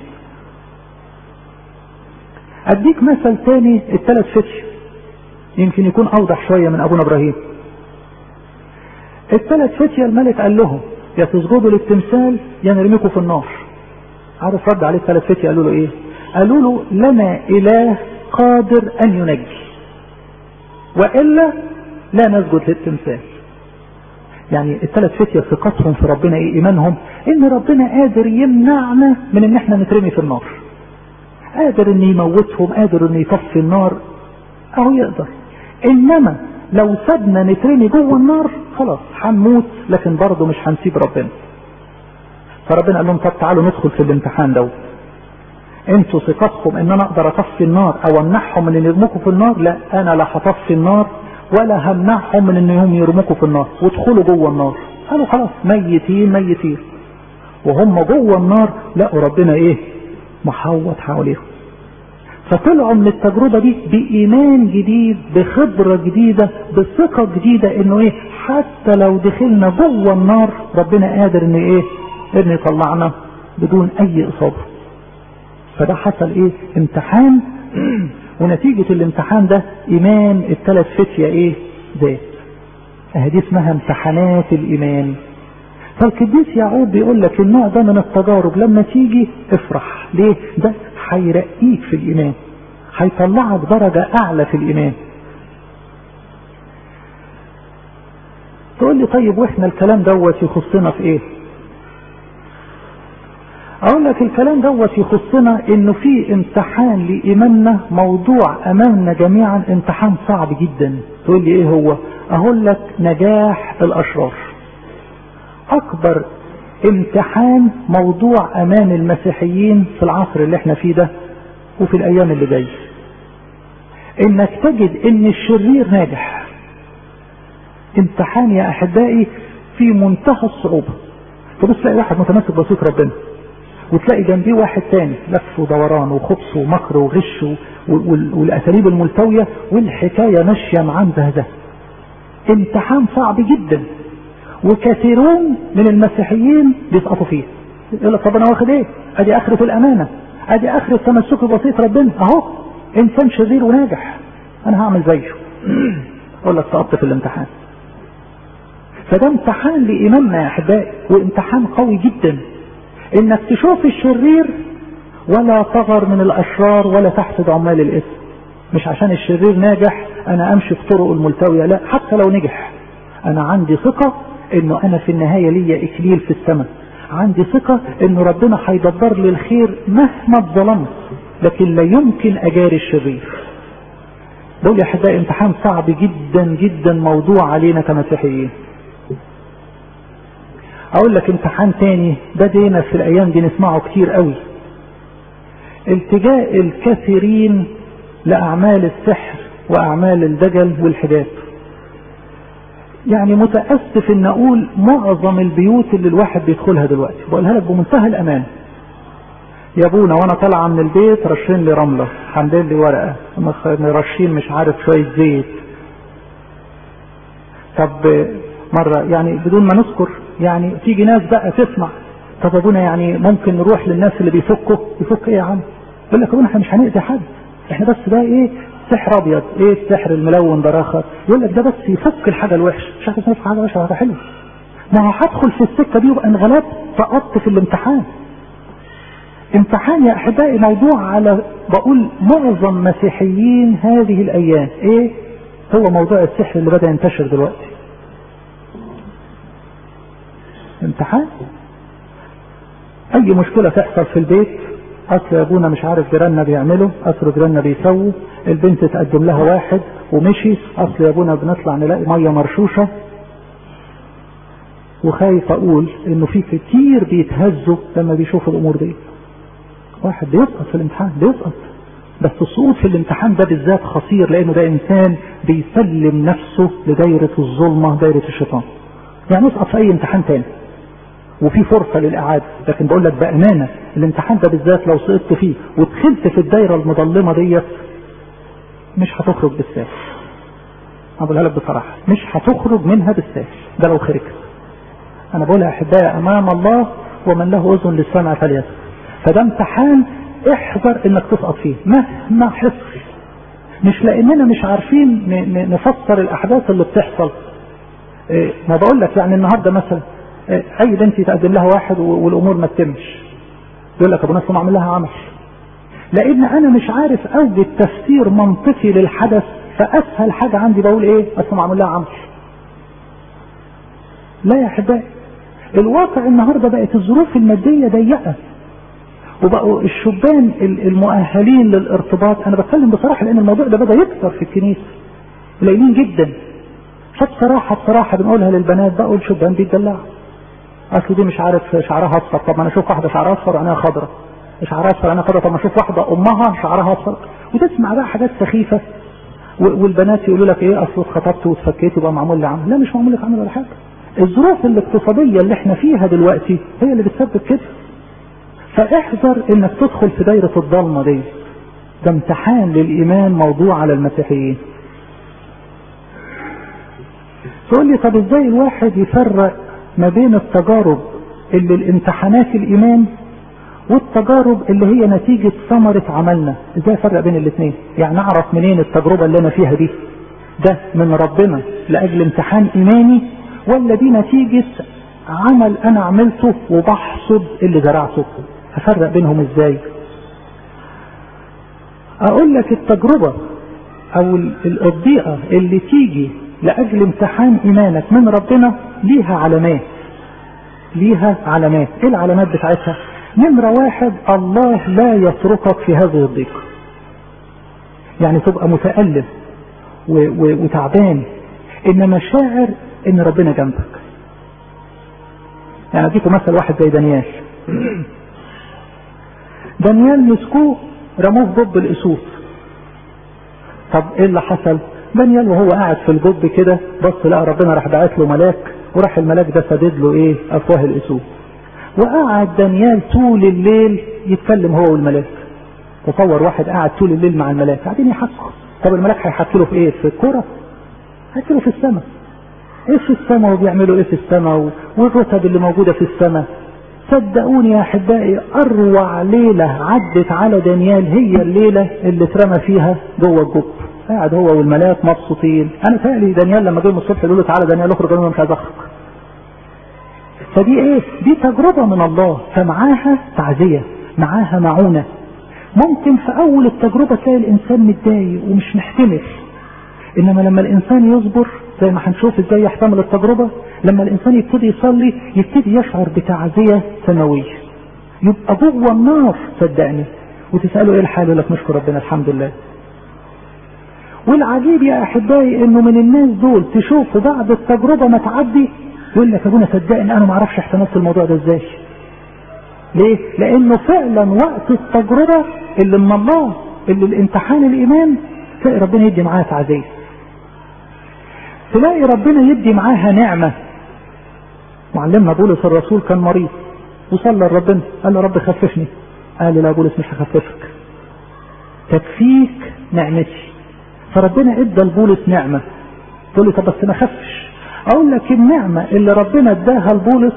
اديك مثل تاني الثلاث فتش يمكن يكون اوضح شويه من ابونا ابراهيم الثلاث فتية الملك قال لهم يا تسجدوا للتمثال يا نرميكم في النار عارف رد عليه الثلاث فتية قالوا له ايه قالوا له لنا اله قادر ان ينجي والا لا نسجد للتمثال يعني الثلاث فتية ثقتهم في ربنا ايه ايمانهم ان ربنا قادر يمنعنا من ان احنا نترمي في النار قادر ان يموتهم قادر ان يطفي النار اهو يقدر انما لو سابنا نترمي جوه النار خلاص هنموت لكن برضه مش هنسيب ربنا فربنا قال لهم طب تعالوا ندخل في الامتحان دوت انتوا ثقتكم ان انا اقدر اطفي النار او امنعهم من ان يرموكوا في النار لا انا لا هطفي النار ولا همنعهم من انهم يرموكوا في النار وادخلوا جوه النار قالوا خلاص ميتين ميتين وهم جوه النار لقوا ربنا ايه محوط حواليهم فطلعوا من التجربة دي بإيمان جديد بخبرة جديدة بثقة جديدة انه ايه حتى لو دخلنا جوه النار ربنا قادر ان ايه ان يطلعنا بدون اي اصابة فده حصل ايه امتحان ونتيجة الامتحان ده ايمان الثلاث فتية ايه ذات اهدي اسمها امتحانات الايمان فالقديس يعقوب بيقول لك النوع ده من التجارب لما تيجي افرح ليه ده هيرقيك في الايمان هيطلعك درجة اعلى في الايمان تقول لي طيب واحنا الكلام دوت يخصنا في ايه اقول لك الكلام دوت يخصنا انه في امتحان لايماننا موضوع امامنا جميعا امتحان صعب جدا تقول لي ايه هو اقول لك نجاح الاشرار اكبر امتحان موضوع امام المسيحيين في العصر اللي احنا فيه ده وفي الايام اللي جايه انك تجد ان الشرير ناجح امتحان يا احبائي في منتهى الصعوبة تبص تلاقي واحد متمسك بسيط ربنا وتلاقي جنبيه واحد تاني لف ودوران وخبص ومكر وغش والاساليب الملتوية والحكاية ماشية معاه ده امتحان صعب جدا وكثيرون من المسيحيين بيسقطوا فيه يقول لك طب انا واخد ايه ادي اخرة الامانة ادي اخرة تمسك بسيط ربنا اهو انسان شرير وناجح انا هعمل زيه اقول لك سقطت في الامتحان فده امتحان لإيماننا يا أحبائي وامتحان قوي جدا إنك تشوف الشرير ولا تغر من الأشرار ولا تحسد عمال الإثم مش عشان الشرير ناجح أنا أمشي في طرقه الملتوية لا حتى لو نجح أنا عندي ثقة إنه أنا في النهاية ليا إكليل في السماء عندي ثقة إنه ربنا هيدبر لي الخير مهما اتظلمت لكن لا يمكن أجاري الشرير دول يا أحبائي امتحان صعب جدا جدا موضوع علينا كمسيحيين اقول لك امتحان تاني ده دينا في الايام دي نسمعه كتير قوي التجاء الكثيرين لاعمال السحر واعمال الدجل والحجاب يعني متأسف ان اقول معظم البيوت اللي الواحد بيدخلها دلوقتي بقولها لك بمنتهى الامان يا ابونا وانا طالعه من البيت رشين لي رمله حمدين لي ورقه رشين مش عارف شويه زيت طب مره يعني بدون ما نذكر يعني تيجي ناس بقى تسمع طب ابونا يعني ممكن نروح للناس اللي بيفكوا يفك ايه يا عم يقول لك ابونا احنا مش هنأذي حد احنا بس ده ايه سحر ابيض ايه السحر الملون ده اخر يقول لك ده بس يفك الحاجه الوحشه مش عارف اسمها حاجه وحشه حاجه حلوه ما هدخل في السكه دي وابقى انغلبت سقطت في الامتحان امتحان يا احبائي موضوع على بقول معظم مسيحيين هذه الايام ايه هو موضوع السحر اللي بدا ينتشر دلوقتي امتحان اي مشكلة تحصل في البيت اصل يا ابونا مش عارف جيراننا بيعملوا اصل جيراننا بيسووا البنت تقدم لها واحد ومشي اصل يا ابونا بنطلع نلاقي مية مرشوشة وخايف اقول انه في كتير بيتهزوا لما بيشوفوا الامور دي واحد بيسقط في الامتحان بيسقط بس السقوط في الامتحان ده بالذات خطير لانه ده انسان بيسلم نفسه لدايرة الظلمة دايرة الشيطان يعني يسقط في اي امتحان تاني وفي فرصة للإعادة لكن بقول لك بأمانة الامتحان ده بالذات لو سقطت فيه ودخلت في الدايرة المظلمة ديت مش هتخرج بالسهل أنا بقولها لك بصراحة مش هتخرج منها بالسهل ده لو خرجت أنا بقولها أحبائي أمام الله ومن له أذن للسمع فليسمع فده امتحان احذر انك تسقط فيه مهما حصل مش لاننا مش عارفين نفسر الاحداث اللي بتحصل إيه ما بقول لك يعني النهارده مثلا اي بنت يتقدم لها واحد والامور ما تتمش يقول لك ابو نصر عامل لها عمل لان انا مش عارف اوجد تفسير منطقي للحدث فاسهل حاجه عندي بقول ايه اصل معمول لها عمل لا يا احبائي الواقع النهارده بقت الظروف الماديه ضيقه وبقوا الشبان المؤهلين للارتباط انا بتكلم بصراحه لان الموضوع ده بدا يكثر في الكنيسه قليلين جدا فبصراحه بصراحه بنقولها للبنات بقول شبان بيتدلعوا اصل دي مش عارف شعرها اصفر طب ما انا اشوف واحده شعرها اصفر انا خضراء شعرها اصفر انا خضراء طب ما اشوف واحده امها شعرها اصفر وتسمع بقى حاجات سخيفه والبنات يقولوا لك ايه اصل اتخطبت واتفكيت يبقى معمول لي عمل لا مش معمول لك عمل ولا حاجه الظروف الاقتصادية اللي احنا فيها دلوقتي هي اللي بتسبب كده فاحذر انك تدخل في دايرة الضلمة دي ده امتحان للإيمان موضوع على المسيحيين تقول لي طب ازاي الواحد يفرق ما بين التجارب اللي الامتحانات الإيمان والتجارب اللي هي نتيجة ثمرة عملنا ازاي افرق بين الاثنين يعني اعرف منين التجربة اللي انا فيها دي ده من ربنا لاجل امتحان ايماني ولا دي نتيجة عمل انا عملته وبحصد اللي زرعته افرق بينهم ازاي اقول لك التجربة او الضيقة اللي تيجي لاجل امتحان ايمانك من ربنا ليها علامات ليها علامات ايه العلامات بتاعتها نمرة واحد الله لا يتركك في هذه الضيقة يعني تبقى متألم وتعبان انما شاعر ان ربنا جنبك يعني اديكم مثل واحد زي دانيال دانيال مسكوه رموه ضد الاسود طب ايه اللي حصل دانيال وهو قاعد في الجب كده بص لقى ربنا راح بعت له ملاك وراح الملاك ده سدد له ايه افواه الاسود وقعد دانيال طول الليل يتكلم هو والملاك تصور واحد قاعد طول الليل مع الملاك قاعدين يحكوا طب الملاك هيحكي له في ايه في الكوره هيحكي له في السماء ايه في السماء وبيعملوا ايه في السماء والرتب اللي موجوده في السماء صدقوني يا احبائي اروع ليله عدت على دانيال هي الليله اللي اترمى فيها جوه الجب قاعد هو والملاك مبسوطين انا تالي دانيال لما جه من الصبح يقول له تعالى دانيال اخرج انا مش عايز اخرج فدي ايه دي تجربة من الله فمعاها تعزية معاها معونة ممكن في اول التجربة تلاقي الانسان متضايق ومش محتمل انما لما الانسان يصبر زي ما هنشوف ازاي يحتمل التجربة لما الانسان يبتدي يصلي يبتدي يشعر بتعزية سماوية يبقى جوه النار صدقني وتسأله ايه الحال يقول لك نشكر ربنا الحمد لله والعجيب يا احبائي انه من الناس دول تشوفوا بعد التجربة ما تعدي يقول لك يا ابونا صدقني انا ما اعرفش احتملت الموضوع ده ازاي ليه لانه فعلا وقت التجربة اللي من الله اللي الامتحان الايمان تلاقي ربنا يدي معاها تعزية تلاقي ربنا يدي معاها نعمة معلمنا بولس الرسول كان مريض وصلى لربنا قال له رب خففني قال له لا بولس مش هخففك تكفيك نعمتي فربنا ادى لبولس نعمة تقول لي طب بس ما خفش اقول لك النعمة اللي ربنا اداها لبولس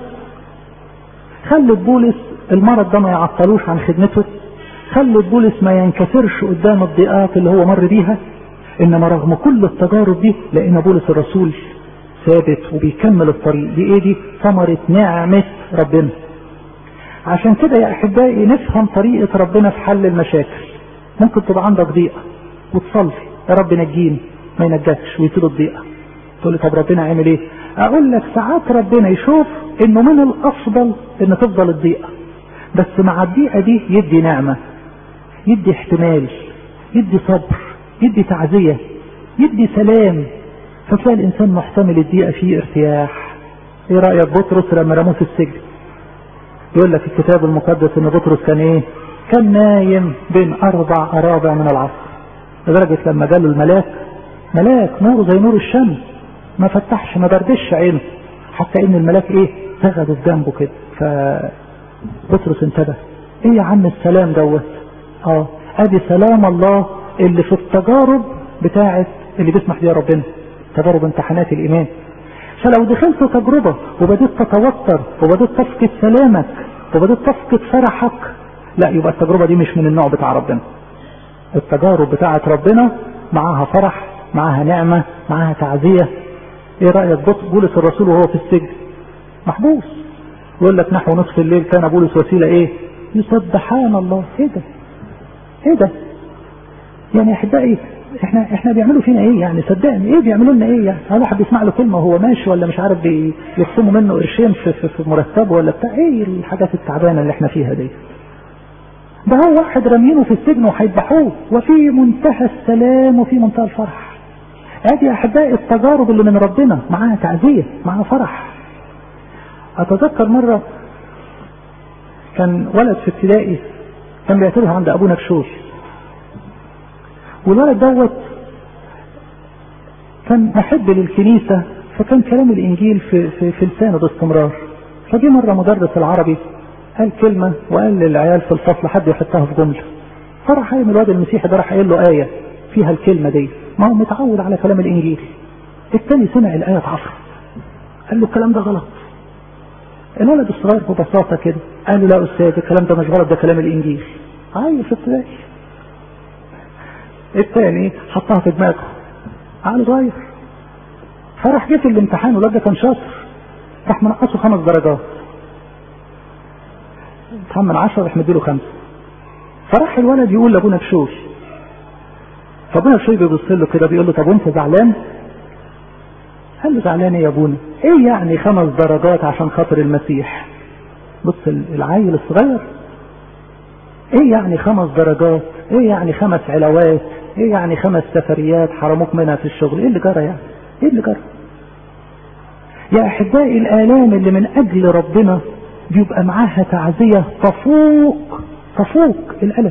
خلت بولس المرض ده ما يعطلوش عن خدمته خلت بولس ما ينكسرش قدام الضيقات اللي هو مر بيها انما رغم كل التجارب دي لقينا بولس الرسول ثابت وبيكمل الطريق دي ايه دي ثمرة نعمة ربنا عشان كده يا احبائي نفهم طريقة ربنا في حل المشاكل ممكن تبقى عندك ضيقة وتصلي يا رب نجيني ما ينجكش ويطيل الضيقة تقول لي طب ربنا عامل ايه اقول لك ساعات ربنا يشوف انه من الافضل ان تفضل الضيقة بس مع الضيقة دي يدي نعمة يدي احتمال يدي صبر يدي تعزية يدي سلام فتلاقي الانسان محتمل الضيقة فيه ارتياح ايه رأيك بطرس لما رموه في السجن يقول لك الكتاب المقدس ان بطرس كان ايه كان نايم بين اربع ارابع من العصر لدرجة لما جاله الملاك ملاك نور زي نور الشمس ما فتحش ما بردش عينه حتى ان الملاك ايه سغده في جنبه كده ف بطرس انتبه ايه يا عم السلام دوت اه ادي سلام الله اللي في التجارب بتاعت اللي بيسمح بيها ربنا تجارب امتحانات الايمان فلو دخلت تجربة وبديت تتوتر وبديت تفقد سلامك وبديت تفقد فرحك لا يبقى التجربة دي مش من النوع بتاع ربنا التجارب بتاعت ربنا معاها فرح معاها نعمة معاها تعزية ايه رأيك بولس الرسول وهو في السجن محبوس يقول لك نحو نصف الليل كان بولس وسيلة ايه يسبحان الله ايه ده ايه ده يعني احبائي احنا احنا بيعملوا فينا ايه يعني صدقني ايه بيعملوا لنا ايه يعني هل واحد بيسمع له كلمه وهو ماشي ولا مش عارف بيخصموا منه قرشين في, في, في مرتبه ولا بتاع ايه الحاجات التعبانه اللي احنا فيها دي ده هو واحد رامينه في السجن وهيذبحوه وفي منتهى السلام وفي منتهى الفرح ادي احبائي التجارب اللي من ربنا معاها تعزيه معاها فرح اتذكر مره كان ولد في ابتدائي كان بيعتبرها عند ابونا بشوش والولد دوت كان محب للكنيسة فكان كلام الانجيل في في, في لسانه باستمرار فجي مره مدرس العربي قال كلمه وقال للعيال في الفصل حد يحطها في جمله فراح قايم الواد المسيحي ده راح قايل له ايه فيها الكلمه دي ما هو متعود على كلام الانجيل التاني سمع الايه اتعصر قال له الكلام ده غلط الولد الصغير ببساطه كده قال له لا استاذ الكلام ده مش غلط ده كلام الانجيل عيل في ابتدائي التاني حطها في دماغه عقل صغير فراح جه في الامتحان والواد ده كان شاطر راح منقصه خمس درجات امتحان من عشرة راح مديله خمسة فراح الولد يقول لابونا بشوي فابونا بشوي بيبص له كده بيقول له طب وانت زعلان؟ قال له زعلان ايه يا ابونا؟ ايه يعني خمس درجات عشان خاطر المسيح؟ بص العيل الصغير ايه يعني خمس درجات؟ ايه يعني خمس علاوات؟ ايه يعني خمس سفريات حرموك منها في الشغل؟ ايه اللي جرى يعني؟ ايه اللي جرى؟ يا احبائي الالام اللي من اجل ربنا بيبقى معاها تعزية تفوق تفوق الالم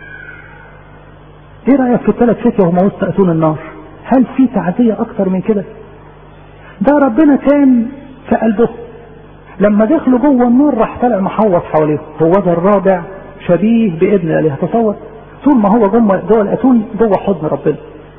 ايه رأيك في الثلاث فتية وهم وسط اتون النار هل في تعزية اكتر من كده ده ربنا كان في قلبه لما دخلوا جوه النار راح طالع محوط حواليه هو ده الرابع شبيه بابن الاله تصور طول ما هو جوه جوه الاتون جوه حضن ربنا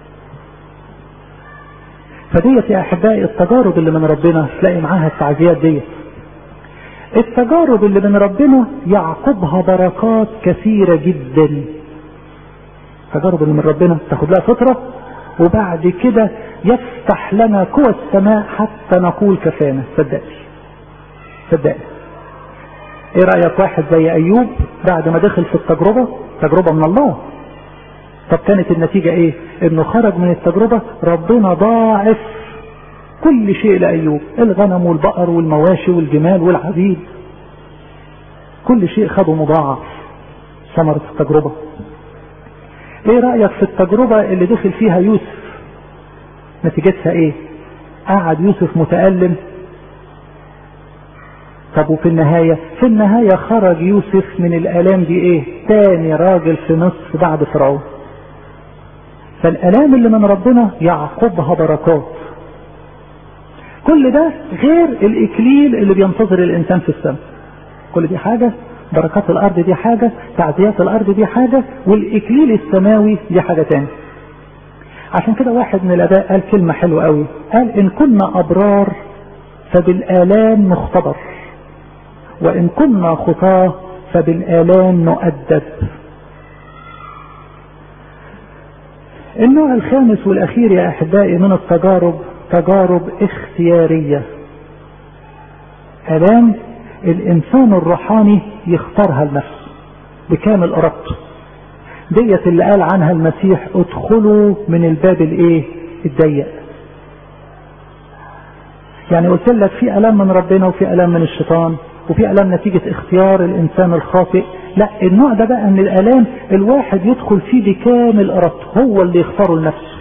فديت يا احبائي التجارب اللي من ربنا تلاقي معاها التعزيات ديت التجارب اللي من ربنا يعقبها بركات كثيره جدا التجارب اللي من ربنا تاخد لها فتره وبعد كده يفتح لنا قوى السماء حتى نقول كفانا صدقني صدقني ايه رايك واحد زي ايوب بعد ما دخل في التجربه تجربه من الله طب كانت النتيجة ايه انه خرج من التجربة ربنا ضاعف كل شيء لأيوب الغنم والبقر والمواشي والجمال والعبيد كل شيء خده مضاعف ثمرة التجربة ايه رأيك في التجربة اللي دخل فيها يوسف نتيجتها ايه قعد يوسف متألم طب وفي النهاية في النهاية خرج يوسف من الآلام دي ايه تاني راجل في مصر بعد فرعون فالآلام اللي من ربنا يعقبها بركات كل ده غير الإكليل اللي بينتظر الإنسان في السماء كل دي حاجة بركات الأرض دي حاجة تعزيات الأرض دي حاجة والإكليل السماوي دي حاجة تاني عشان كده واحد من الآباء قال كلمة حلوة قوي قال إن كنا أبرار فبالآلام نختبر وإن كنا خطاة فبالآلام نؤدب النوع الخامس والأخير يا أحبائي من التجارب تجارب اختيارية آلام الإنسان الروحاني يختارها لنفسه بكامل إرادته ديت اللي قال عنها المسيح ادخلوا من الباب الايه الضيق يعني قلت لك في الام من ربنا وفي الام من الشيطان وفي الام نتيجه اختيار الانسان الخاطئ لا النوع ده بقى من الالام الواحد يدخل فيه بكامل ارادته هو اللي يختاره لنفسه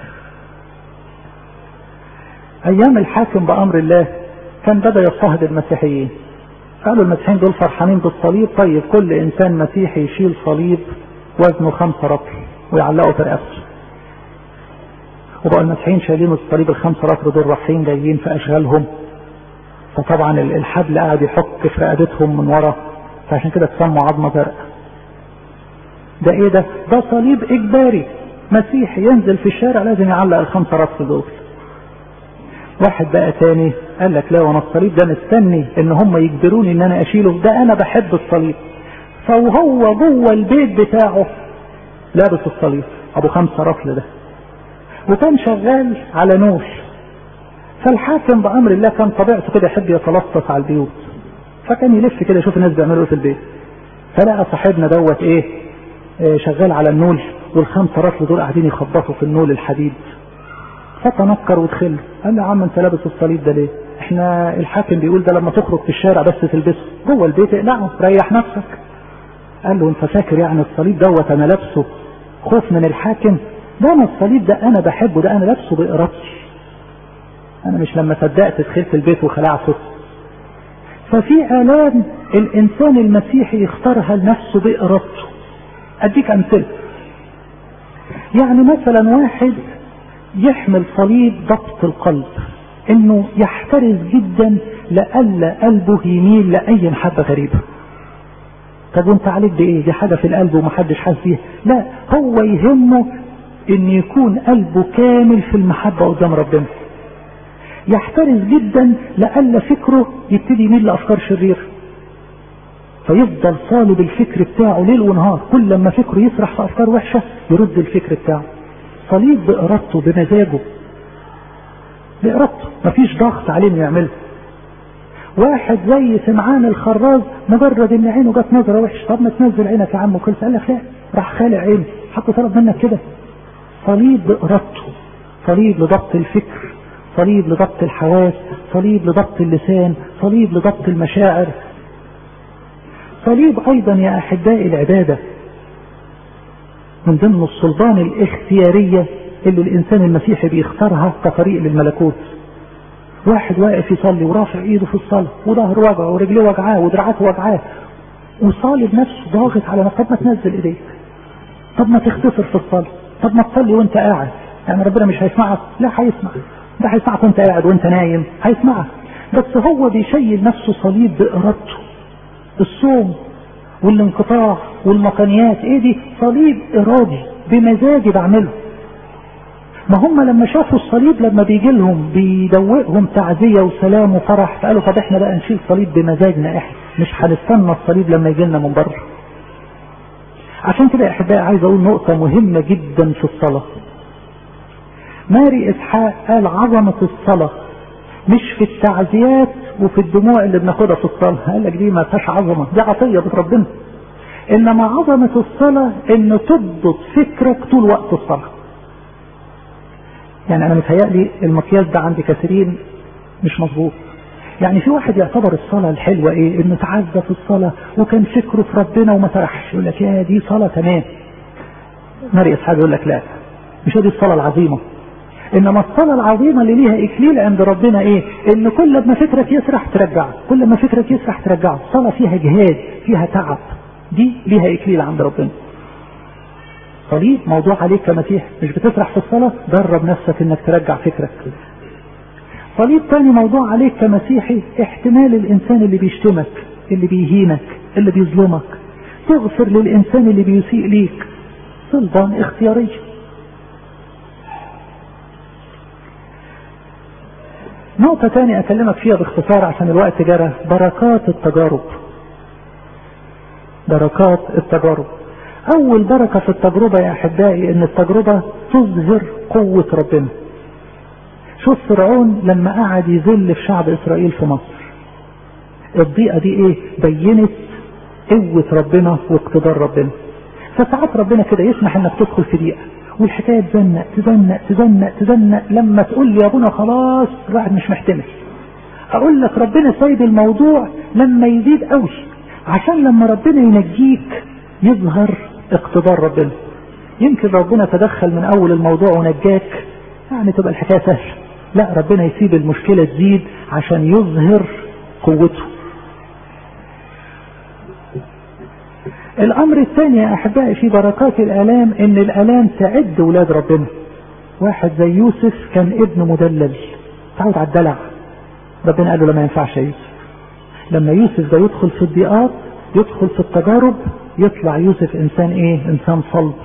ايام الحاكم بامر الله كان بدا يضطهد المسيحيين قالوا المسيحيين دول فرحانين بالصليب طيب كل انسان مسيحي يشيل صليب وزنه خمسة رطل ويعلقه في رقبته وبقوا المسيحيين شايلين الصليب الخمسة رطل دول رايحين جايين في اشغالهم فطبعا الحبل قاعد يحك في رقبتهم من ورا فعشان كده تسموا عظمه زرقاء ده ايه ده ده صليب اجباري مسيحي ينزل في الشارع لازم يعلق الخمسة رطل دول واحد بقى تاني قال لك لا وانا الصليب ده مستني ان هم يجبروني ان انا اشيله ده انا بحب الصليب فوهو جوه البيت بتاعه لابس الصليب ابو خمسة رطل ده وكان شغال على نوش فالحاكم بامر الله كان طبيعته كده يحب يتلطف على البيوت فكان يلف كده يشوف الناس بيعملوا ايه في البيت فلقى صاحبنا دوت ايه, إيه شغال على النول والخمسة رطل دول قاعدين يخبطوا في النول الحديد فتنكر ودخل قال له يا عم انت لابس الصليب ده ليه احنا الحاكم بيقول ده لما تخرج في الشارع بس تلبسه جوه البيت اقلعه ريح نفسك قال له انت فاكر يعني الصليب دوت انا لابسه خوف من الحاكم ده انا الصليب ده انا بحبه ده انا لابسه بارادتي انا مش لما صدقت دخلت البيت وخلعته ففي الام الانسان المسيحي يختارها لنفسه بارادته اديك امثله يعني مثلا واحد يحمل صليب ضبط القلب انه يحترز جدا لألا قلبه يميل لأي محبة غريبة طب وانت عليك بايه دي حاجة في القلب ومحدش حاسس بيها لا هو يهمه ان يكون قلبه كامل في المحبة قدام ربنا يحترز جدا لألا فكره يبتدي يميل لأفكار شريرة فيفضل صالب الفكر بتاعه ليل ونهار كل لما فكره يسرح في أفكار وحشة يرد الفكر بتاعه صليب بإرادته بمزاجه بإرادته مفيش ضغط عليه انه يعمله واحد زي سمعان الخراز مجرد ان عينه جت نظره وحش طب ما تنزل عينك يا عم وكل قال لك لا راح خالع عينه حتى طلب منك كده صليب بإرادته صليب لضبط الفكر صليب لضبط الحواس صليب لضبط اللسان صليب لضبط المشاعر صليب ايضا يا احبائي العبادة من ضمن السلطان الاختيارية اللي الانسان المسيحي بيختارها كطريق للملكوت واحد واقف يصلي ورافع ايده في الصلاة وظهر وجعه ورجليه وجعاه ودراعاته وجعاه وصالب نفسه ضاغط على نفسه طب ما تنزل ايديك طب ما تختصر في الصلاة طب ما تصلي وانت قاعد يعني ربنا مش هيسمعك لا هيسمع ده هيسمعك وانت قاعد وانت نايم هيسمعك بس هو بيشيل نفسه صليب بإرادته الصوم والانقطاع والمقنيات ايه دي صليب ارادي بمزاجي بعمله ما هم لما شافوا الصليب لما بيجي لهم بيدوقهم تعزيه وسلام وفرح فقالوا طب احنا بقى نشيل صليب بمزاجنا احنا مش هنستنى الصليب لما يجي لنا من بره عشان كده يا احبائي عايز اقول نقطه مهمه جدا في الصلاه ماري اسحاق قال عظمه الصلاه مش في التعزيات وفي الدموع اللي بناخدها في الصلاه قال لك دي ما فيهاش عظمه دي عطيه من ربنا انما عظمه الصلاه ان تضبط فكرك طول وقت الصلاه يعني انا متهيألي المقياس ده عند كثيرين مش مظبوط يعني في واحد يعتبر الصلاه الحلوه ايه انه تعزى في الصلاه وكان فكره في ربنا وما سرحش يقول لك يا دي صلاه تمام ماري اسحاق يقول لك لا مش دي الصلاه العظيمه انما الصلاة العظيمة اللي ليها اكليل عند ربنا ايه ان كل ما فكرك يسرح ترجعه كل ما فكرك يسرح ترجعه الصلاة فيها جهاد فيها تعب دي ليها اكليل عند ربنا صليب موضوع عليك كمسيح مش بتسرح في الصلاة درب نفسك انك ترجع فكرك صليب تاني موضوع عليك كمسيحي احتمال الانسان اللي بيشتمك اللي بيهينك اللي بيظلمك تغفر للانسان اللي بيسيء ليك سلطان اختياريه نقطة تانية أكلمك فيها باختصار عشان الوقت جرى بركات التجارب بركات التجارب أول بركة في التجربة يا أحبائي إن التجربة تظهر قوة ربنا شوف فرعون لما قعد يذل في شعب إسرائيل في مصر الضيقة دي إيه بينت قوة ربنا واقتدار ربنا فساعات ربنا كده يسمح إنك تدخل في ضيقة والحكايه تزنق تزنق تزنق تزنق لما تقول لي يا ابونا خلاص الواحد مش محتمل اقول لك ربنا سايب الموضوع لما يزيد قوي عشان لما ربنا ينجيك يظهر اقتدار ربنا يمكن ربنا تدخل من اول الموضوع ونجاك يعني تبقى الحكايه سهله لا ربنا يسيب المشكله تزيد عشان يظهر قوته الامر الثاني يا احبائي في بركات الالام ان الالام تعد ولاد ربنا واحد زي يوسف كان ابن مدلل تعود على الدلع ربنا قال له لا ما ينفعش يا يوسف لما يوسف ده يدخل في الضيقات يدخل في التجارب يطلع يوسف انسان ايه انسان صلب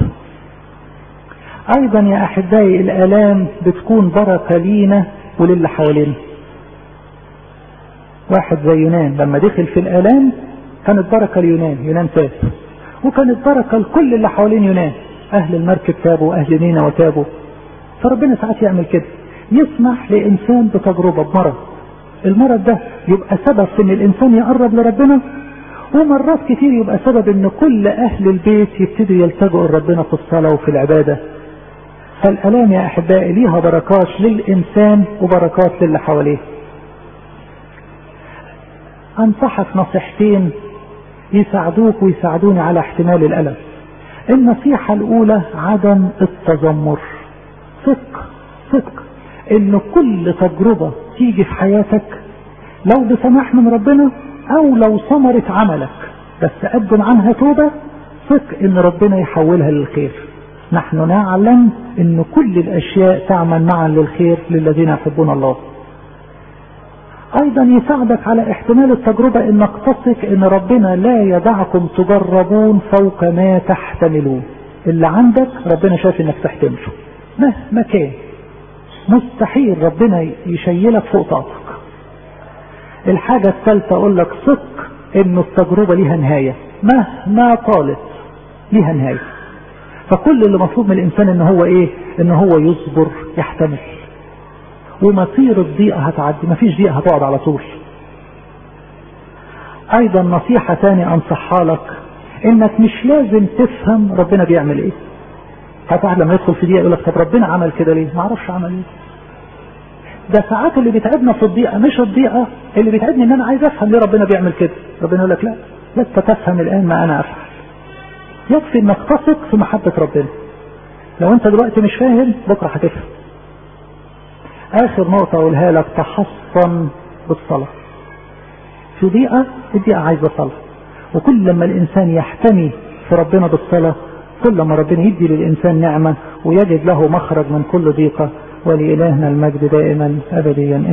ايضا يا احبائي الالام بتكون بركه لينا وللي حوالينا واحد زي يونان لما دخل في الالام كانت بركة ليونان يونان تاب وكانت بركة لكل اللي حوالين يونان أهل المركب تابوا أهل نينا وتابوا فربنا ساعات يعمل كده يسمح لإنسان بتجربة بمرض المرض ده يبقى سبب في إن الإنسان يقرب لربنا ومرات كتير يبقى سبب إن كل أهل البيت يبتدوا يلتجئوا لربنا في الصلاة وفي العبادة فالآلام يا أحبائي ليها بركات للإنسان وبركات للي حواليه أنصحك نصيحتين يساعدوك ويساعدوني على احتمال الألم النصيحة الأولى عدم التذمر ثق ثق إن كل تجربة تيجي في حياتك لو بسماح من ربنا أو لو ثمرت عملك بس قدم عنها توبة ثق إن ربنا يحولها للخير نحن نعلم إن كل الأشياء تعمل معا للخير للذين يحبون الله ايضا يساعدك على احتمال التجربة انك تثق ان ربنا لا يدعكم تجربون فوق ما تحتملون اللي عندك ربنا شايف انك تحتمله مهما كان مستحيل ربنا يشيلك فوق طاقتك الحاجة الثالثة اقول لك ثق ان التجربة ليها نهاية مهما طالت ليها نهاية فكل اللي مطلوب من الانسان ان هو ايه ان هو يصبر يحتمل ومصير الضيقة هتعدي مفيش ضيقة هتقعد على طول ايضا نصيحة تاني انصحها لك انك مش لازم تفهم ربنا بيعمل ايه هتعرف لما يدخل في دقيقة يقول لك طب ربنا عمل كده ليه ما اعرفش عمل ايه ده ساعات اللي بيتعبنا في الضيقة مش الضيقة اللي بيتعبني ان انا عايز افهم ليه ربنا بيعمل كده ربنا يقول لك لا لست تفهم الان ما انا افعل يكفي انك تثق في محبة ربنا لو انت دلوقتي مش فاهم بكرة هتفهم اخر نقطة اقولها لك تحصن بالصلاة في ضيقة الضيقة عايزة صلاة وكل لما الانسان يحتمي في ربنا بالصلاة كل ما ربنا يدي للانسان نعمة ويجد له مخرج من كل ضيقة ولإلهنا المجد دائما ابديا